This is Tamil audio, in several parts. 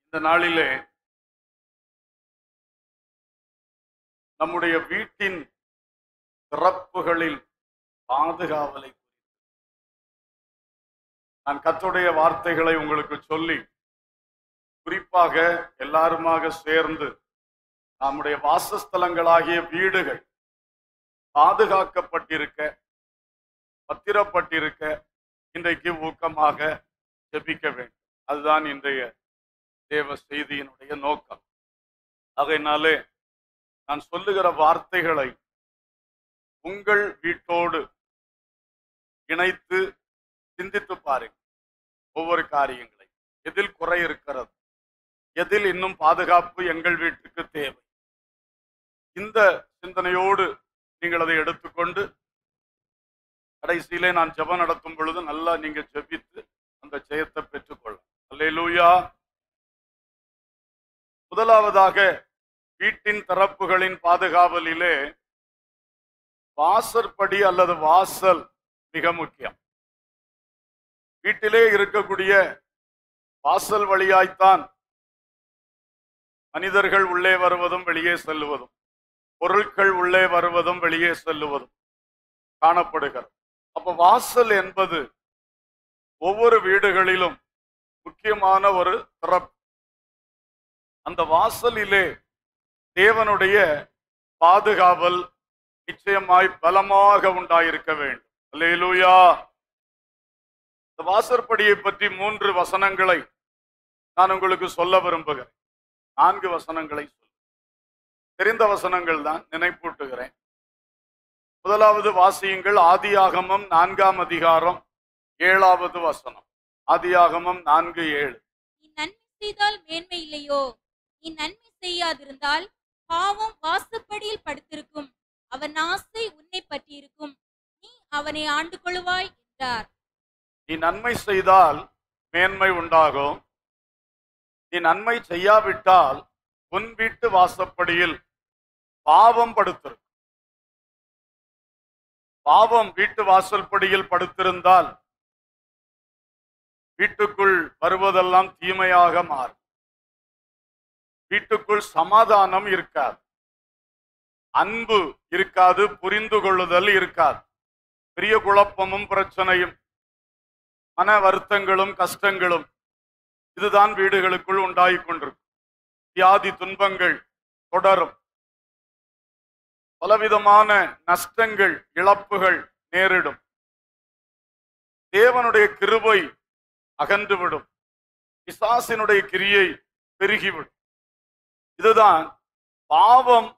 இந்த நாளிலே நம்முடைய வீட்டின் சிறப்புகளில் பாதுகாவலை நான் கர்த்தருடைய வார்த்தைகளை உங்களுக்கு சொல்லி குறிப்பாக எல்லாருமாக சேர்ந்து நம்முடைய வாசஸ்தலங்களாகிய வீடுகள் பாதுகாக்கப்பட்டிருக்க பத்திரப்பட்டிருக்க இன்றைக்கு ஊக்கமாக ஜெபிக்க வேண்டும் அதுதான் இன்றைய தேவ செய்தியினுடைய நோக்கம் ஆகையினாலே நான் சொல்லுகிற வார்த்தைகளை உங்கள் வீட்டோடு இணைத்து சிந்தித்து பாருங்கள் ஒவ்வொரு காரியங்களை எதில் குறை இருக்கிறது எதில் இன்னும் பாதுகாப்பு எங்கள் வீட்டுக்கு தேவை இந்த சிந்தனையோடு நீங்கள் அதை எடுத்துக்கொண்டு கடைசியிலே நான் ஜெபம் நடத்தும் பொழுது நல்லா நீங்க ஜெபித்து அந்த ஜெயத்தை பெற்றுக்கொள்ள அல்லேலூயா முதலாவதாக வீட்டின் திறப்புகளின் பாதுகாவலிலே வாசற்படி அல்லது வாசல் மிக முக்கியம் வீட்டிலே இருக்கக்கூடிய வாசல் வழியாய்த்தான் மனிதர்கள் உள்ளே வருவதும் வெளியே செல்லுவதும் பொருட்கள் உள்ளே வருவதும் வெளியே செல்லுவதும் காணப்படுகிறது அப்ப வாசல் என்பது ஒவ்வொரு வீடுகளிலும் முக்கியமான ஒரு திறப்பு அந்த வாசலிலே தேவனுடைய பாதுகாவல் நிச்சயமாய் பலமாக உண்டாயிருக்க வேண்டும் அல்லேலூயா இந்த வாசற்படியை பற்றி மூன்று வசனங்களை நான் உங்களுக்கு சொல்ல விரும்புகிறேன் நான்கு வசனங்களை சொல்ல தெரிந்த வசனங்கள் தான் நினைப்பூட்டுகிறேன் முதலாவது வாசியுங்கள் ஆதியாகமம் நான்காம் அதிகாரம் ஏழாவது வசனம் ஆதியாகமம் நான்கு ஏழு நீ நன்மை செய்தால் மேன்மை இல்லையோ நீ நன்மை செய்யாதிருந்தால் பாவம் வாசப்படியில் படுத்திருக்கும் அவன் ஆசை உன்னை பற்றியிருக்கும் நீ அவனை ஆண்டு கொள்வாய் என்றார் நீ நன்மை செய்தால் மேன்மை உண்டாகும் நீ நன்மை செய்யாவிட்டால் உன் வீட்டு வாசப்படியில் பாவம் படுத்திருக்கும் பாவம் வீட்டு வாசல்படியில் படுத்திருந்தால் வீட்டுக்குள் வருவதெல்லாம் தீமையாக மாறும் வீட்டுக்குள் சமாதானம் இருக்காது அன்பு இருக்காது புரிந்து கொள்ளுதல் இருக்காது பெரிய குழப்பமும் பிரச்சனையும் மன வருத்தங்களும் கஷ்டங்களும் இதுதான் வீடுகளுக்குள் உண்டாகிக் கொண்டிருக்கும் வியாதி துன்பங்கள் தொடரும் பலவிதமான நஷ்டங்கள் இழப்புகள் நேரிடும் தேவனுடைய கிருபை அகன்றுவிடும் பிசாசினுடைய கிரியை பெருகிவிடும் இதுதான் பாவம்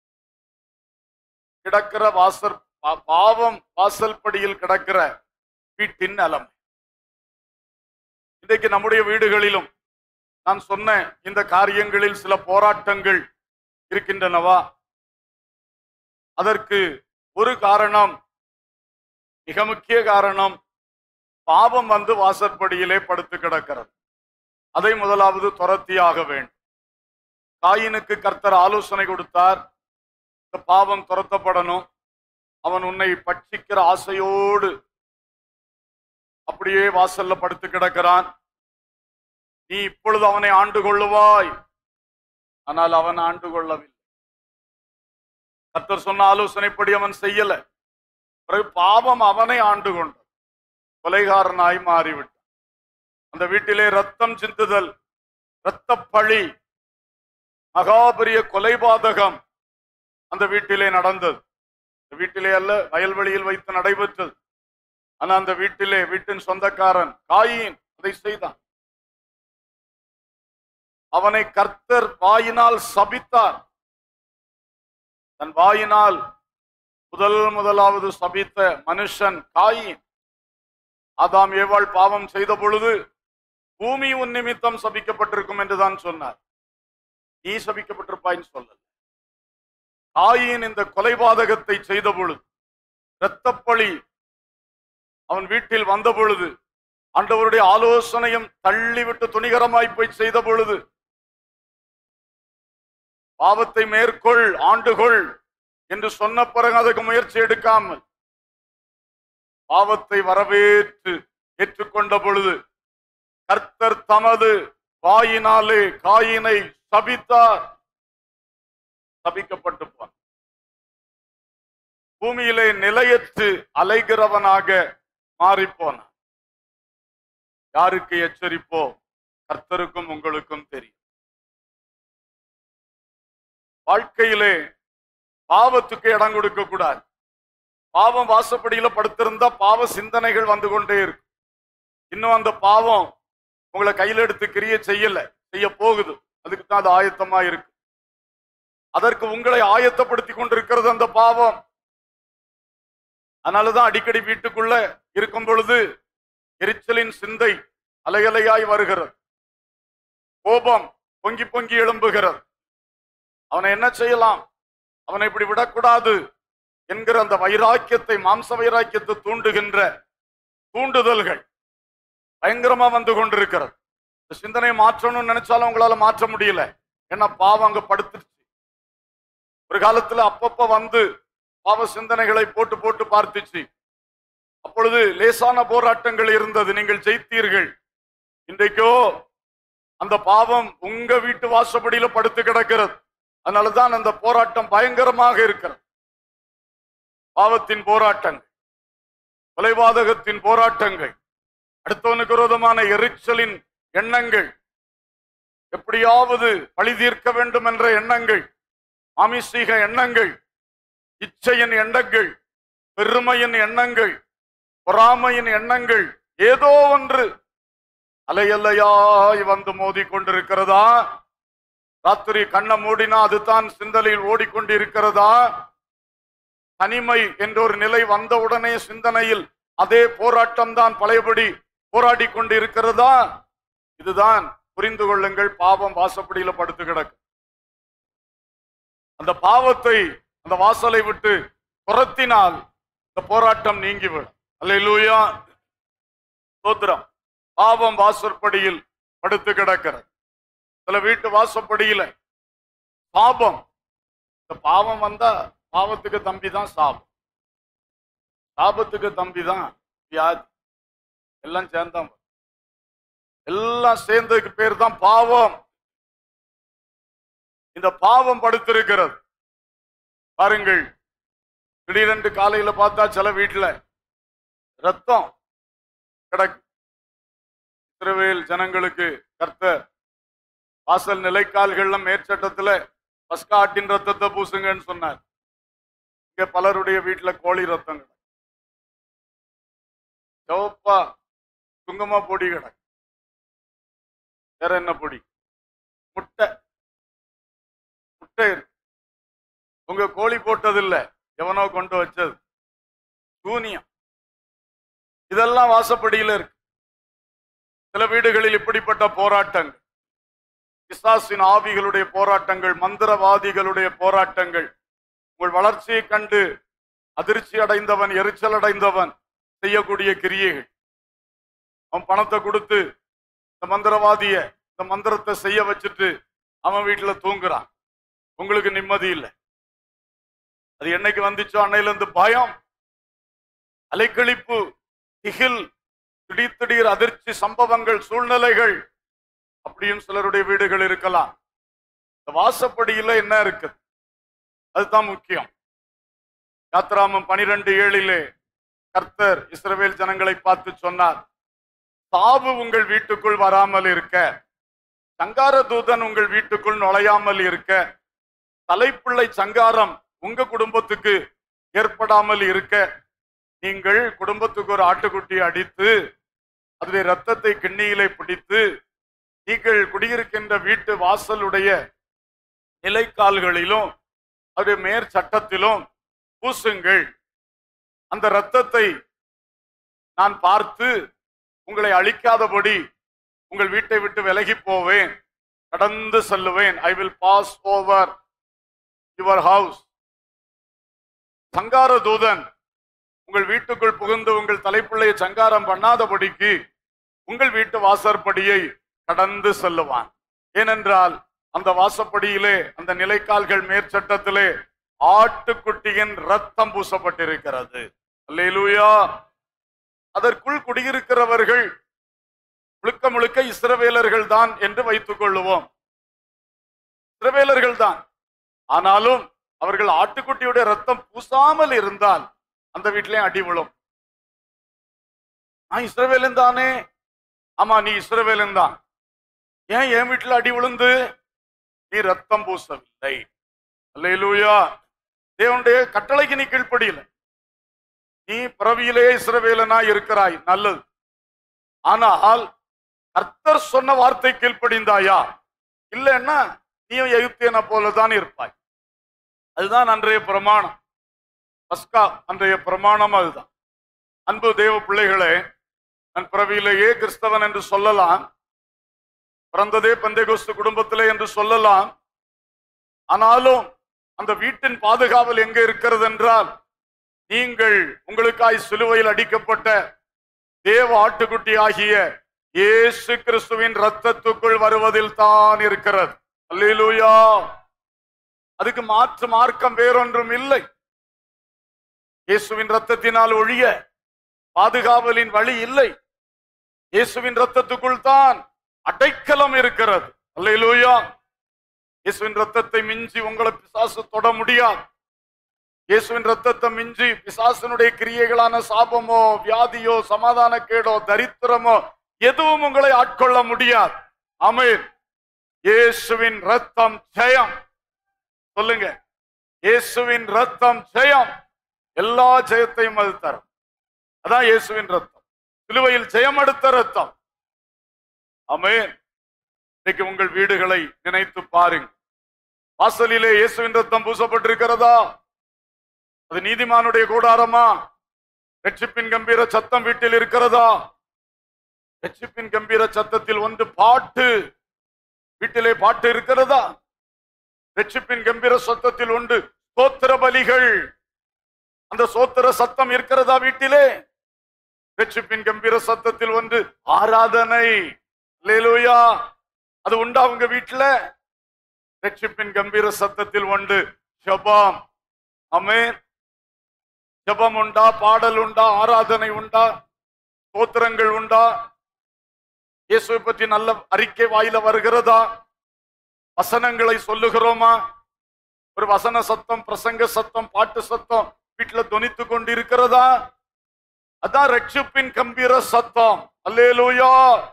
கிடக்கிற வாசல் பா- பாவம் வாசல்படியில் கிடக்கிற வீட்டின் நலம் இன்றைக்கு நம்முடைய வீடுகளிலும் நான் சொன்ன இந்த காரியங்களில் சில போராட்டங்கள் இருக்கின்றனவா அதற்கு ஒரு காரணம் மிக முக்கிய காரணம் பாவம் வந்து வாசற்படியிலே படுத்து கிடக்கிறது அதை முதலாவது துரத்தியாக வேண்டும் காயினுக்கு கர்த்தர் ஆலோசனை கொடுத்தார் இந்த பாவம் துரத்தப்படணும் அவன் உன்னை பட்சிக்கிற ஆசையோடு அப்படியே வாசல்ல படுத்து கிடக்கிறான் நீ இப்பொழுது அவனை ஆண்டு கொள்ளுவாய் ஆனால் அவன் ஆண்டு கொள்ளவில்லை கர்த்தர் சொன்ன ஆலோசனைப்படி அவன் செய்யல பிறகு பாவம் அவனை ஆண்டு கொண்டான் கொலைகாரனாய் மாறிவிட்டான் அந்த வீட்டிலே ரத்தம் சிந்துதல் இரத்த பழி மகாபெரிய கொலைபாதகம் அந்த வீட்டிலே நடந்தது இந்த வீட்டிலே அல்ல வயல்வெளியில் வைத்து நடைபெற்றது ஆனா அந்த வீட்டிலே வீட்டின் சொந்தக்காரன் காயின் அதை செய்தான் அவனை கர்த்தர் வாயினால் சபித்தார் தன் வாயினால் முதல் முதலாவது சபித்த மனுஷன் காயின் ஆதாம் ஏவாள் பாவம் செய்த பொழுது பூமி உன் நிமித்தம் சபிக்கப்பட்டிருக்கும் என்றுதான் சொன்னார் நீ சபிக்கப்பட்டிருப்பாயின்னு சொல்லல காயின் இந்த கொலைபாதகத்தை செய்த பொழுது இரத்தப்பழி அவன் வீட்டில் வந்த பொழுது ஆண்டவருடைய ஆலோசனையும் தள்ளிவிட்டு துணிகரமாய் போய் செய்த பொழுது பாவத்தை மேற்கொள் ஆண்டுகொள் என்று சொன்ன பிறகு அதுக்கு முயற்சி எடுக்காமல் பாவத்தை வரவேற்று ஏற்றுக்கொண்ட பொழுது கர்த்தர் தமது வாயினாலே காயினை சபித்தார் சபிக்கப்பட்டு போனான் பூமியிலே நிலையற்று அலைகிறவனாக மாறிப்போனான் யாருக்கு எச்சரிப்போ கர்த்தருக்கும் உங்களுக்கும் தெரியும் வாழ்க்கையிலே பாவத்துக்கு இடம் கொடுக்க கூடாது பாவம் வாசப்படியில படுத்திருந்தா பாவ சிந்தனைகள் வந்து கொண்டே இருக்கும் இன்னும் அந்த பாவம் உங்களை கையில எடுத்து கிரிய செய்யல செய்ய போகுது அதுக்கு தான் அது ஆயத்தமா இருக்கு அதற்கு உங்களை ஆயத்தப்படுத்தி கொண்டிருக்கிறது அந்த பாவம் அதனாலதான் அடிக்கடி வீட்டுக்குள்ள இருக்கும் பொழுது எரிச்சலின் சிந்தை அலையலையாய் வருகிறது கோபம் பொங்கி பொங்கி எழும்புகிறது அவனை என்ன செய்யலாம் அவனை இப்படி விடக்கூடாது என்கிற அந்த வைராக்கியத்தை மாம்ச வைராக்கியத்தை தூண்டுகின்ற தூண்டுதல்கள் பயங்கரமா வந்து கொண்டிருக்கிறது இந்த சிந்தனையை மாற்றணும்னு நினைச்சாலும் உங்களால மாற்ற முடியல ஏன்னா பாவம் அங்க படுத்துருச்சு ஒரு காலத்துல அப்பப்ப வந்து பாவ சிந்தனைகளை போட்டு போட்டு பார்த்துச்சு அப்பொழுது லேசான போராட்டங்கள் இருந்தது நீங்கள் ஜெயித்தீர்கள் இன்றைக்கோ அந்த பாவம் உங்க வீட்டு வாசப்படியில படுத்து கிடக்கிறது அதனாலதான் அந்த போராட்டம் பயங்கரமாக இருக்கிறது பாவத்தின் போராட்டங்கள் கொலைபாதகத்தின் போராட்டங்கள் அடுத்தவனுக்கு விரோதமான எரிச்சலின் எண்ணங்கள் எப்படியாவது பழி தீர்க்க வேண்டும் என்ற எண்ணங்கள் மாமிசீக எண்ணங்கள் இச்சையின் எண்ணங்கள் பெருமையின் எண்ணங்கள் பொறாமையின் எண்ணங்கள் ஏதோ ஒன்று அலையல்லையாய் வந்து மோதி கொண்டிருக்கிறதா ராத்திரி கண்ணை மூடினா அதுதான் சிந்தனையில் ஓடிக்கொண்டிருக்கிறதா தனிமை என்ற ஒரு நிலை வந்தவுடனே சிந்தனையில் அதே போராட்டம் தான் பழையபடி போராடி கொண்டு இருக்கிறதா இதுதான் புரிந்து கொள்ளுங்கள் பாவம் வாசப்படியில படுத்து கிடக்கு அந்த பாவத்தை அந்த வாசலை விட்டு துரத்தினால் இந்த போராட்டம் நீங்கிவிடும் அல்லேலூயா சோத்திரம் பாவம் வாசற்படியில் படுத்து கிடக்கிறது சில வீட்டு வாசப்படியில பாபம் இந்த பாவம் வந்தா பாவத்துக்கு தம்பி தான் சாபம் சாபத்துக்கு தம்பி தான் வியாதி எல்லாம் சேர்ந்தான் வரும். எல்லாம் சேர்ந்ததுக்கு பேர் தான் பாவம் இந்த பாவம் படுத்திருக்கிறது பாருங்கள் திடீரென்று காலையில பார்த்தா சில வீட்டுல ரத்தம் கிடக்கு இஸ்ரவேல் ஜனங்களுக்கு கர்த்தர் வாசல் நிலைக்கால்கள்ல மேற்சட்டத்துல பஸ்கா ஆட்டின் ரத்தத்தை பூசுங்கன்னு சொன்னார் இங்க பலருடைய வீட்டுல கோழி ரத்தம் கிடக்கு சிவப்பா குங்கும பொடி கிடக்கு வேற என்ன பொடி முட்டை முட்டை இருக்கு உங்க கோழி போட்டது இல்ல எவனோ கொண்டு வச்சது சூனியம் இதெல்லாம் வாசப்படியில இருக்கு சில வீடுகளில் இப்படிப்பட்ட போராட்டங்கள் பிசாசின் ஆவிகளுடைய போராட்டங்கள் மந்திரவாதிகளுடைய போராட்டங்கள் உங்கள் வளர்ச்சியை கண்டு அதிர்ச்சி அடைந்தவன் எரிச்சல் அடைந்தவன் செய்யக்கூடிய கிரியைகள் அவன் பணத்தை கொடுத்து இந்த மந்திரவாதிய இந்த மந்திரத்தை செய்ய வச்சுட்டு அவன் வீட்டுல தூங்குறான் உங்களுக்கு நிம்மதி இல்லை அது என்னைக்கு வந்துச்சோ அன்னையில இருந்து பயம் அலைக்கழிப்பு திகில் திடீர் திடீர் அதிர்ச்சி சம்பவங்கள் சூழ்நிலைகள் அப்படியும் சிலருடைய வீடுகள் இருக்கலாம் இந்த வாசப்படியில என்ன இருக்கு அதுதான் முக்கியம் யாத்ராமம் பனிரெண்டு ஏழிலே கர்த்தர் இஸ்ரவேல் ஜனங்களை பார்த்து சொன்னார் சாவு உங்கள் வீட்டுக்குள் வராமல் இருக்க சங்கார தூதன் உங்கள் வீட்டுக்குள் நுழையாமல் இருக்க தலைப்பிள்ளை சங்காரம் உங்க குடும்பத்துக்கு ஏற்படாமல் இருக்க நீங்கள் குடும்பத்துக்கு ஒரு ஆட்டுக்குட்டி அடித்து அதனுடைய ரத்தத்தை கிண்ணியிலே பிடித்து நீங்கள் குடியிருக்கின்ற வீட்டு வாசலுடைய நிலைக்கால்களிலும் அது மேற் சட்டத்திலும் பூசுங்கள் அந்த இரத்தத்தை நான் பார்த்து உங்களை அழிக்காதபடி உங்கள் வீட்டை விட்டு விலகி போவேன் கடந்து செல்லுவேன் I will pass over your house சங்கார தூதன் உங்கள் வீட்டுக்குள் புகுந்து உங்கள் தலைப்பிள்ளையை சங்காரம் பண்ணாதபடிக்கு உங்கள் வீட்டு வாசற்படியை கடந்து செல்லுவான் ஏனென்றால் அந்த வாசப்படியிலே அந்த நிலைக்கால்கள் மேற்சட்டத்திலே ஆட்டுக்குட்டியின் ரத்தம் பூசப்பட்டிருக்கிறது அல்லேலூயா அதற்குள் குடியிருக்கிறவர்கள் முழுக்க முழுக்க இஸ்ரவேலர்கள் தான் என்று வைத்துக் கொள்ளுவோம் இஸ்ரவேலர்கள் தான் ஆனாலும் அவர்கள் ஆட்டுக்குட்டியுடைய ரத்தம் பூசாமல் இருந்தால் அந்த வீட்டிலேயும் அடி விழும் நான் இஸ்ரவேலன் தானே ஆமா நீ இஸ்ரவேலன் தான் ஏன் என் வீட்டுல அடி விழுந்து நீ ரத்தம் பூசவில்லை அல்லேலூயா தேவனுடைய கட்டளைக்கு நீ கீழ்ப்படியல நீ பிறவியிலே இஸ்ரவேலனா இருக்கிறாய் நல்லது ஆனால் கர்த்தர் சொன்ன வார்த்தை கீழ்ப்படிந்தாயா இல்லைன்னா நீயும் எகிப்தியனை போலதான் இருப்பாய் அதுதான் அன்றைய பிரமாணம் பஸ்கா அன்றைய பிரமாணம் அதுதான் அன்பு தேவ பிள்ளைகளே நான் பிறவியிலேயே கிறிஸ்தவன் என்று சொல்லலாம் பிறந்ததே பந்தேகோஸ்து குடும்பத்திலே என்று சொல்லலாம் ஆனாலும் அந்த வீட்டின் பாதுகாவல் எங்க இருக்கிறது என்றால் நீங்கள் உங்களுக்காய் சிலுவையில் அடிக்கப்பட்ட தேவ ஆட்டுக்குட்டி ஆகிய இயேசு கிறிஸ்துவின் ரத்தத்துக்குள் வருவதில் தான் இருக்கிறது அல்லேலூயா அதுக்கு மாற்று மார்க்கம் வேறொன்றும் இல்லை இயேசுவின் ரத்தத்தினால் ஒழிய பாதுகாவலின் வழி இல்லை இயேசுவின் ரத்தத்துக்குள் தான் அடைக்கலம் இருக்கிறது அல்லேலூயா இயேசுவின் ரத்தத்தை மிஞ்சி உங்களை பிசாசு தொட முடியாது இயேசுவின் ரத்தத்தை மிஞ்சி பிசாசனுடைய கிரியைகளான சாபமோ வியாதியோ சமாதான கேடோ தரித்திரமோ எதுவும் உங்களை ஆட்கொள்ள முடியாது ஆமென் இயேசுவின் ரத்தம் ஜெயம் சொல்லுங்க இயேசுவின் ரத்தம் ஜெயம் எல்லா ஜெயத்தையும் அது தரும் அதான் இயேசுவின் ரத்தம் சிலுவையில் ஜெயம் எடுத்த ரத்தம் ஆமென் இன்னைக்கு உங்கள் வீடுகளை நினைத்து பாருங்க வாசலிலே இயேசுவின் ரத்தம் பூசப்பட்டிருக்கிறதா அது நீதிமானுடைய கூடாரமா ரட்சிப்பின் கம்பீர சத்தம் வீட்டில் இருக்கிறதா ரட்சிப்பின் கம்பீர சத்தத்தில் ஒன்று பாட்டு வீட்டிலே பாட்டு இருக்கிறதா ரட்சிப்பின் கம்பீர சத்தத்தில் உண்டு சோத்திர பலிகள் அந்த சோத்திர சத்தம் இருக்கிறதா வீட்டிலே ரட்சிப்பின் கம்பீர சத்தத்தில் ஒன்று ஆராதனை லேலூயா அது உண்டா உங்க வீட்டுல ரட்சிப்பின் கம்பீர சத்தத்தில் உண்டு ஜபம் அமேன் ஜபம் உண்டா பாடல் உண்டா ஆராதனை உண்டா ஸ்தோத்திரங்கள் உண்டா இயேசுவை பற்றி நல்ல அறிக்கை வாயில வருகிறதா வசனங்களை சொல்லுகிறோமா ஒரு வசன சத்தம் பிரசங்க சத்தம் பாட்டு சத்தம் வீட்டுல தொனித்து கொண்டிருக்கிறதா அதான் ரட்சிப்பின் கம்பீர சத்தம் அல்லேலூயா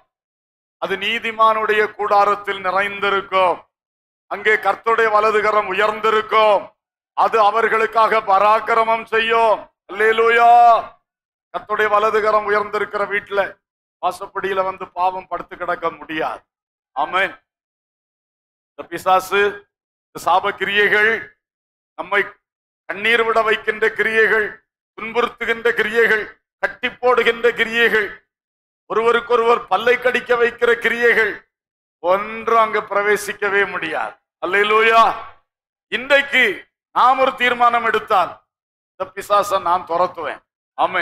அது நீதிமானுடைய கூடாரத்தில் நிறைந்திருக்கும் அங்கே கர்த்தருடைய வலதுகரம் உயர்ந்திருக்கும் அது அவர்களுக்காக பராக்கிரமம் செய்யும் அல்லேலூயா கர்த்தருடைய வலதுகரம் உயர்ந்திருக்கிற வீட்டுல வாசப்படியில வந்து பாவம் படுத்து கிடக்க முடியாது ஆமென் இந்த பிசாசு இந்த சாப கிரியைகள் நம்மை கண்ணீர் விட வைக்கின்ற கிரியைகள் துன்புறுத்துகின்ற கிரியைகள் கட்டி போடுகின்ற கிரியைகள் ஒருவருக்கொருவர் பல்லை கடிக்க வைக்கிற கிரியைகள் ஒன்றும் அங்க பிரவேசிக்கவே முடியாது அல்லேலூயா இன்றைக்கு நாம் ஒரு தீர்மானம் எடுத்தால் இந்த பிசாச நான் துரத்துவேன் ஆமே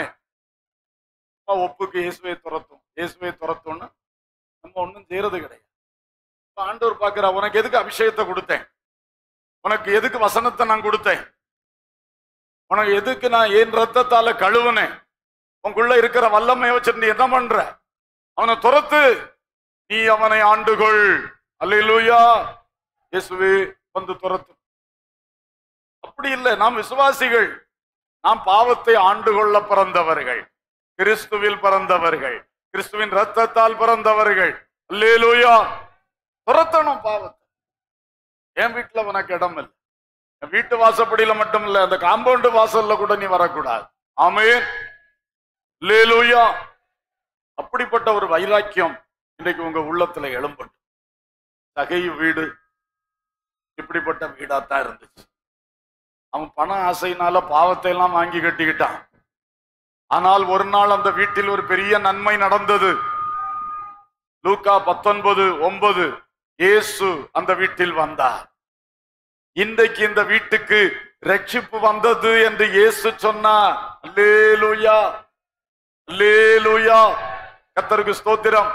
அப்பா ஒப்புக்கு இயேசுவை துரத்தும் இயேசுவை துரத்தும்னு நம்ம ஒண்ணும் செய்யறது கிடையாது இப்ப ஆண்டவர் பார்க்கிற உனக்கு எதுக்கு அபிஷேகத்தை கொடுத்தேன் உனக்கு எதுக்கு வசனத்தை நான் கொடுத்தேன் உனக்கு எதுக்கு நான் என் ரத்தத்தால கழுவுனேன் உனக்குள்ள இருக்கிற வல்லமையை வச்சுட்டு நீ என்ன பண்ற அவனை துரத்து நீ அவனை ஆண்டுகொள் அல்லேலூயா இயேசுவே வந்து துரத்து அப்படி இல்லை நாம் விசுவாசிகள் நாம் பாவத்தை ஆண்டு கொள்ள பிறந்தவர்கள் கிறிஸ்துவில் பிறந்தவர்கள் கிறிஸ்துவின் ரத்தத்தால் பிறந்தவர்கள் அல்லேலூயா துரத்தணும் பாவத்தை என் வீட்டுல உனக்கு இடம் இல்லை என் வீட்டு வாசப்படியில மட்டும் இல்ல அந்த காம்பவுண்டு வாசல்ல கூட நீ வரக்கூடாது ஆமென் லேலூயா அப்படிப்பட்ட ஒரு வைராக்கியம் இன்றைக்கு உங்க உள்ளத்துல எழும்பட்டும் தகை வீடு இப்படிப்பட்ட வீடாத்தான் இருந்துச்சு அவன் பண ஆசையினால பாவத்தை எல்லாம் வாங்கி கட்டிக்கிட்டான் ஆனால் ஒரு நாள் அந்த வீட்டில் ஒரு பெரிய நன்மை நடந்தது லூக்கா பத்தொன்பது ஒன்பது இயேசு அந்த வீட்டில் வந்தார் இன்றைக்கு இந்த வீட்டுக்கு ரட்சிப்பு வந்தது என்று இயேசு சொன்னார் அல்லேலூயா அல்லேலூயா கத்தருக்கு ஸ்தோத்திரம்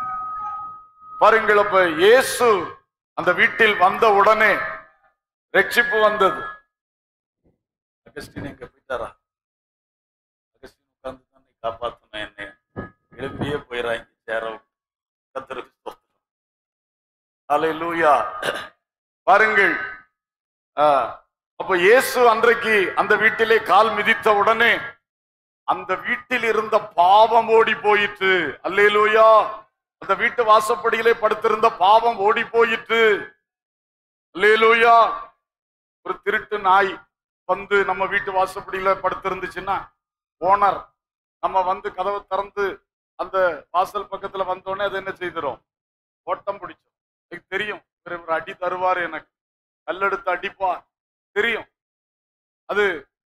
பாருங்கள் அப்ப இயேசு அந்த வீட்டில் வந்த உடனே ரட்சிப்பு வந்தது அகஸ்டின் எங்க போயிட்டாரா அகஸ்டின் உட்கார்ந்து தான் காப்பாத்தணும் என்ன எழுப்பியே போயிடறாங்க சேர விட்டு. கர்த்தருக்கு ஸ்தோத்திரம் அல்லேலூயா பாருங்கள் ஆ, அப்ப இயேசு அன்றைக்கு அந்த வீட்டிலே கால் மிதித்த உடனே அந்த வீட்டில் இருந்த பாவம் ஓடி போயிற்று அல்லேலூயா அந்த வீட்டு வாசப்படியிலே படுத்திருந்த பாவம் ஓடி போயிற்று அல்லேலூயா ஒரு திருட்டு நாய் வந்து நம்ம வீட்டு வாசப்படியில படுத்திருந்துச்சுன்னா ஓனர் நம்ம வந்து கதவை திறந்து அந்த வாசல் பக்கத்துல வந்தோடனே அது என்ன செய்திரும் ஓட்டம் பிடிச்சோம் எனக்கு தெரியும் இவர் ஒரு அடி தருவார் எனக்கு கல்லெடுத்து அடிப்பார் தெரியும் அது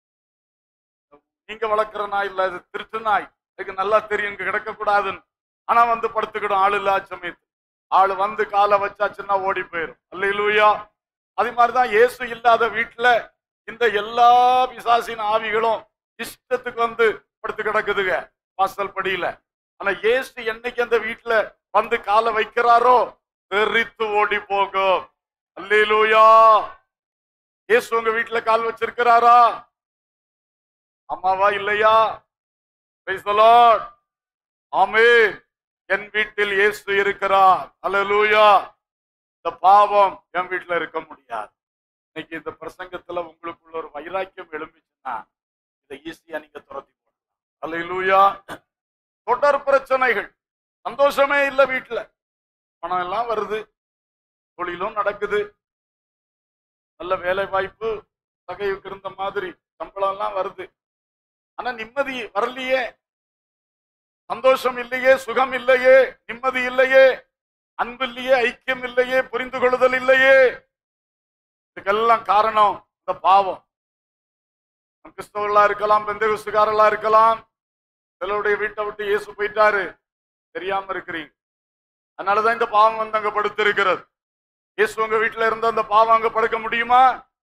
நீங்க வளர்க்குற நாய் இல்ல அது திருட்டு நாய் எனக்கு நல்லா தெரியும் இங்க கிடக்க கூடாதுன்னு ஆனா வந்து படுத்துக்கிடும் ஆள் இல்லா சமயத்து ஆள் வந்து காலை வச்சாச்சுன்னா ஓடி போயிடும் அல்லையிலூயா அதே மாதிரிதான் இயேசு இல்லாத வீட்டுல இந்த எல்லா பிசாசின் ஆவிகளும் இஷ்டத்துக்கு வந்து படுத்து கிடக்குதுங்க வாசல் படியில ஆனா இயேசு என்னைக்கு அந்த வீட்டுல வந்து காலை வைக்கிறாரோ தெரித்து ஓடி போகும் அல்லேலூயா இயேசு உங்க வீட்டுல கால் வச்சிருக்கிறாரா அம்மாவா இல்லையா Praise the Lord. ஆமென் என் வீட்டில் இயேசு இருக்கிறார் அல்லேலூயா இந்த பாவம் என் வீட்டுல இருக்க முடியாது இன்னைக்கு இந்த பிரசங்கத்துல உங்களுக்குள்ள ஒரு வைராக்கியம் எழும்பிச்சுன்னா இதை ஈஸியா நீங்க துரத்தி போடலாம் அல்லேலூயா தொடர் பிரச்சனைகள் சந்தோஷமே இல்ல வீட்டுல பணம் எல்லாம் வருது தொழிலும் நடக்குது நல்ல வேலை வாய்ப்பு சகைவுக்கு இருந்த மாதிரி சம்பளம் எல்லாம் வருது ஆனா நிம்மதி வரலையே சந்தோஷம் இல்லையே சுகம் இல்லையே நிம்மதி இல்லையே அன்பு இல்லையே ஐக்கியம் இல்லையே புரிந்து கொள்ளுதல் இல்லையே இதுக்கெல்லாம் காரணம் இந்த பாவம் நம் கிறிஸ்தவர்களா இருக்கலாம் பெந்தகுசுகாரர்களா இருக்கலாம் சிலருடைய வீட்டை விட்டு இயேசு போயிட்டாரு தெரியாம இருக்கிறீங்க அதனாலதான் இந்த பாவம் வந்து அங்க படுத்திருக்கிறது இயேசு உங்க வீட்டுல இருந்த அந்த பாவம் அங்க படுக்க முடியுமா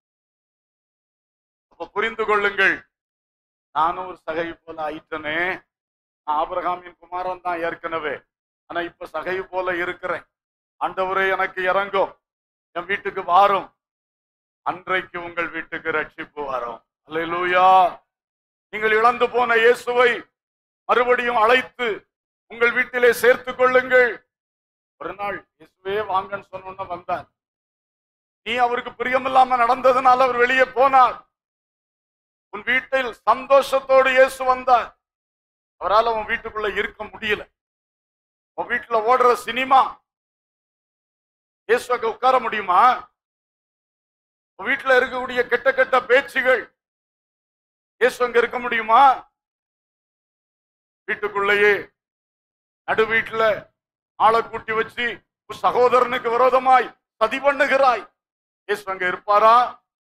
அப்ப புரிந்து கொள்ளுங்கள் நானும் ஒரு சகை போல ஆயிட்டனே நான் ஆபிரகாமின் குமாரன் தான் ஏற்கனவே ஆனா இப்ப சகை போல இருக்கிறேன் ஆண்டவரே எனக்கு இறங்கும் என் வீட்டுக்கு வாரும் அன்றைக்கு உங்கள் வீட்டுக்கு ரட்சிப்பு வரும் அல்லேலூயா நீங்கள் இழந்து போன இயேசுவை மறுபடியும் அழைத்து உங்கள் வீட்டிலே சேர்த்துக் கொள்ளுங்கள் ஒரு நாள் இயேசுவே வாங்கன்னு சொன்ன வந்தார் நீ அவருக்கு பிரியமில்லாம நடந்ததுனால அவர் வெளியே போனார் உன் வீட்டில் சந்தோஷத்தோடு இயேசு வந்தார் அவரால் உன் வீட்டுக்குள்ள இருக்க முடியல உன் வீட்டுல ஓடுற சினிமா இயேசுக்கு உட்கார முடியுமா உன் வீட்டுல இருக்கக்கூடிய கெட்ட கெட்ட பேச்சுகள் இயேசு அங்க இருக்க முடியுமா வீட்டுக்குள்ளேயே நடு வீட்டுல ஆளை கூட்டி வச்சு உன் சகோதரனுக்கு விரோதமாய் சதி பண்ணுகிறாய் இயேசு அங்க இருப்பாரா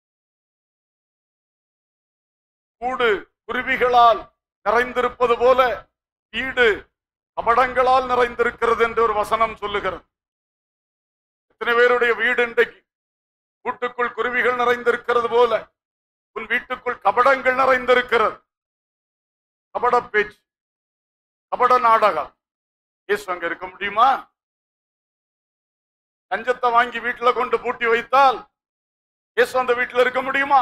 கூடு குருவிகளால் நிறைந்திருப்பது போல வீடு கபடங்களால் நிறைந்திருக்கிறது என்று ஒரு வசனம் சொல்லுகிறது எத்தனை பேருடைய வீடு இன்றைக்கு கூட்டுக்குள் குருவிகள் நிறைந்திருக்கிறது போல உன் வீட்டுக்குள் கபடங்கள் நிறைந்திருக்கிறது கபட பேச்சு கபட நாடகம் இயேசு அங்க இருக்க முடியுமா லஞ்சத்தை வாங்கி வீட்டுல கொண்டு பூட்டி வைத்தால் இயேசு அந்த வீட்டுல இருக்க முடியுமா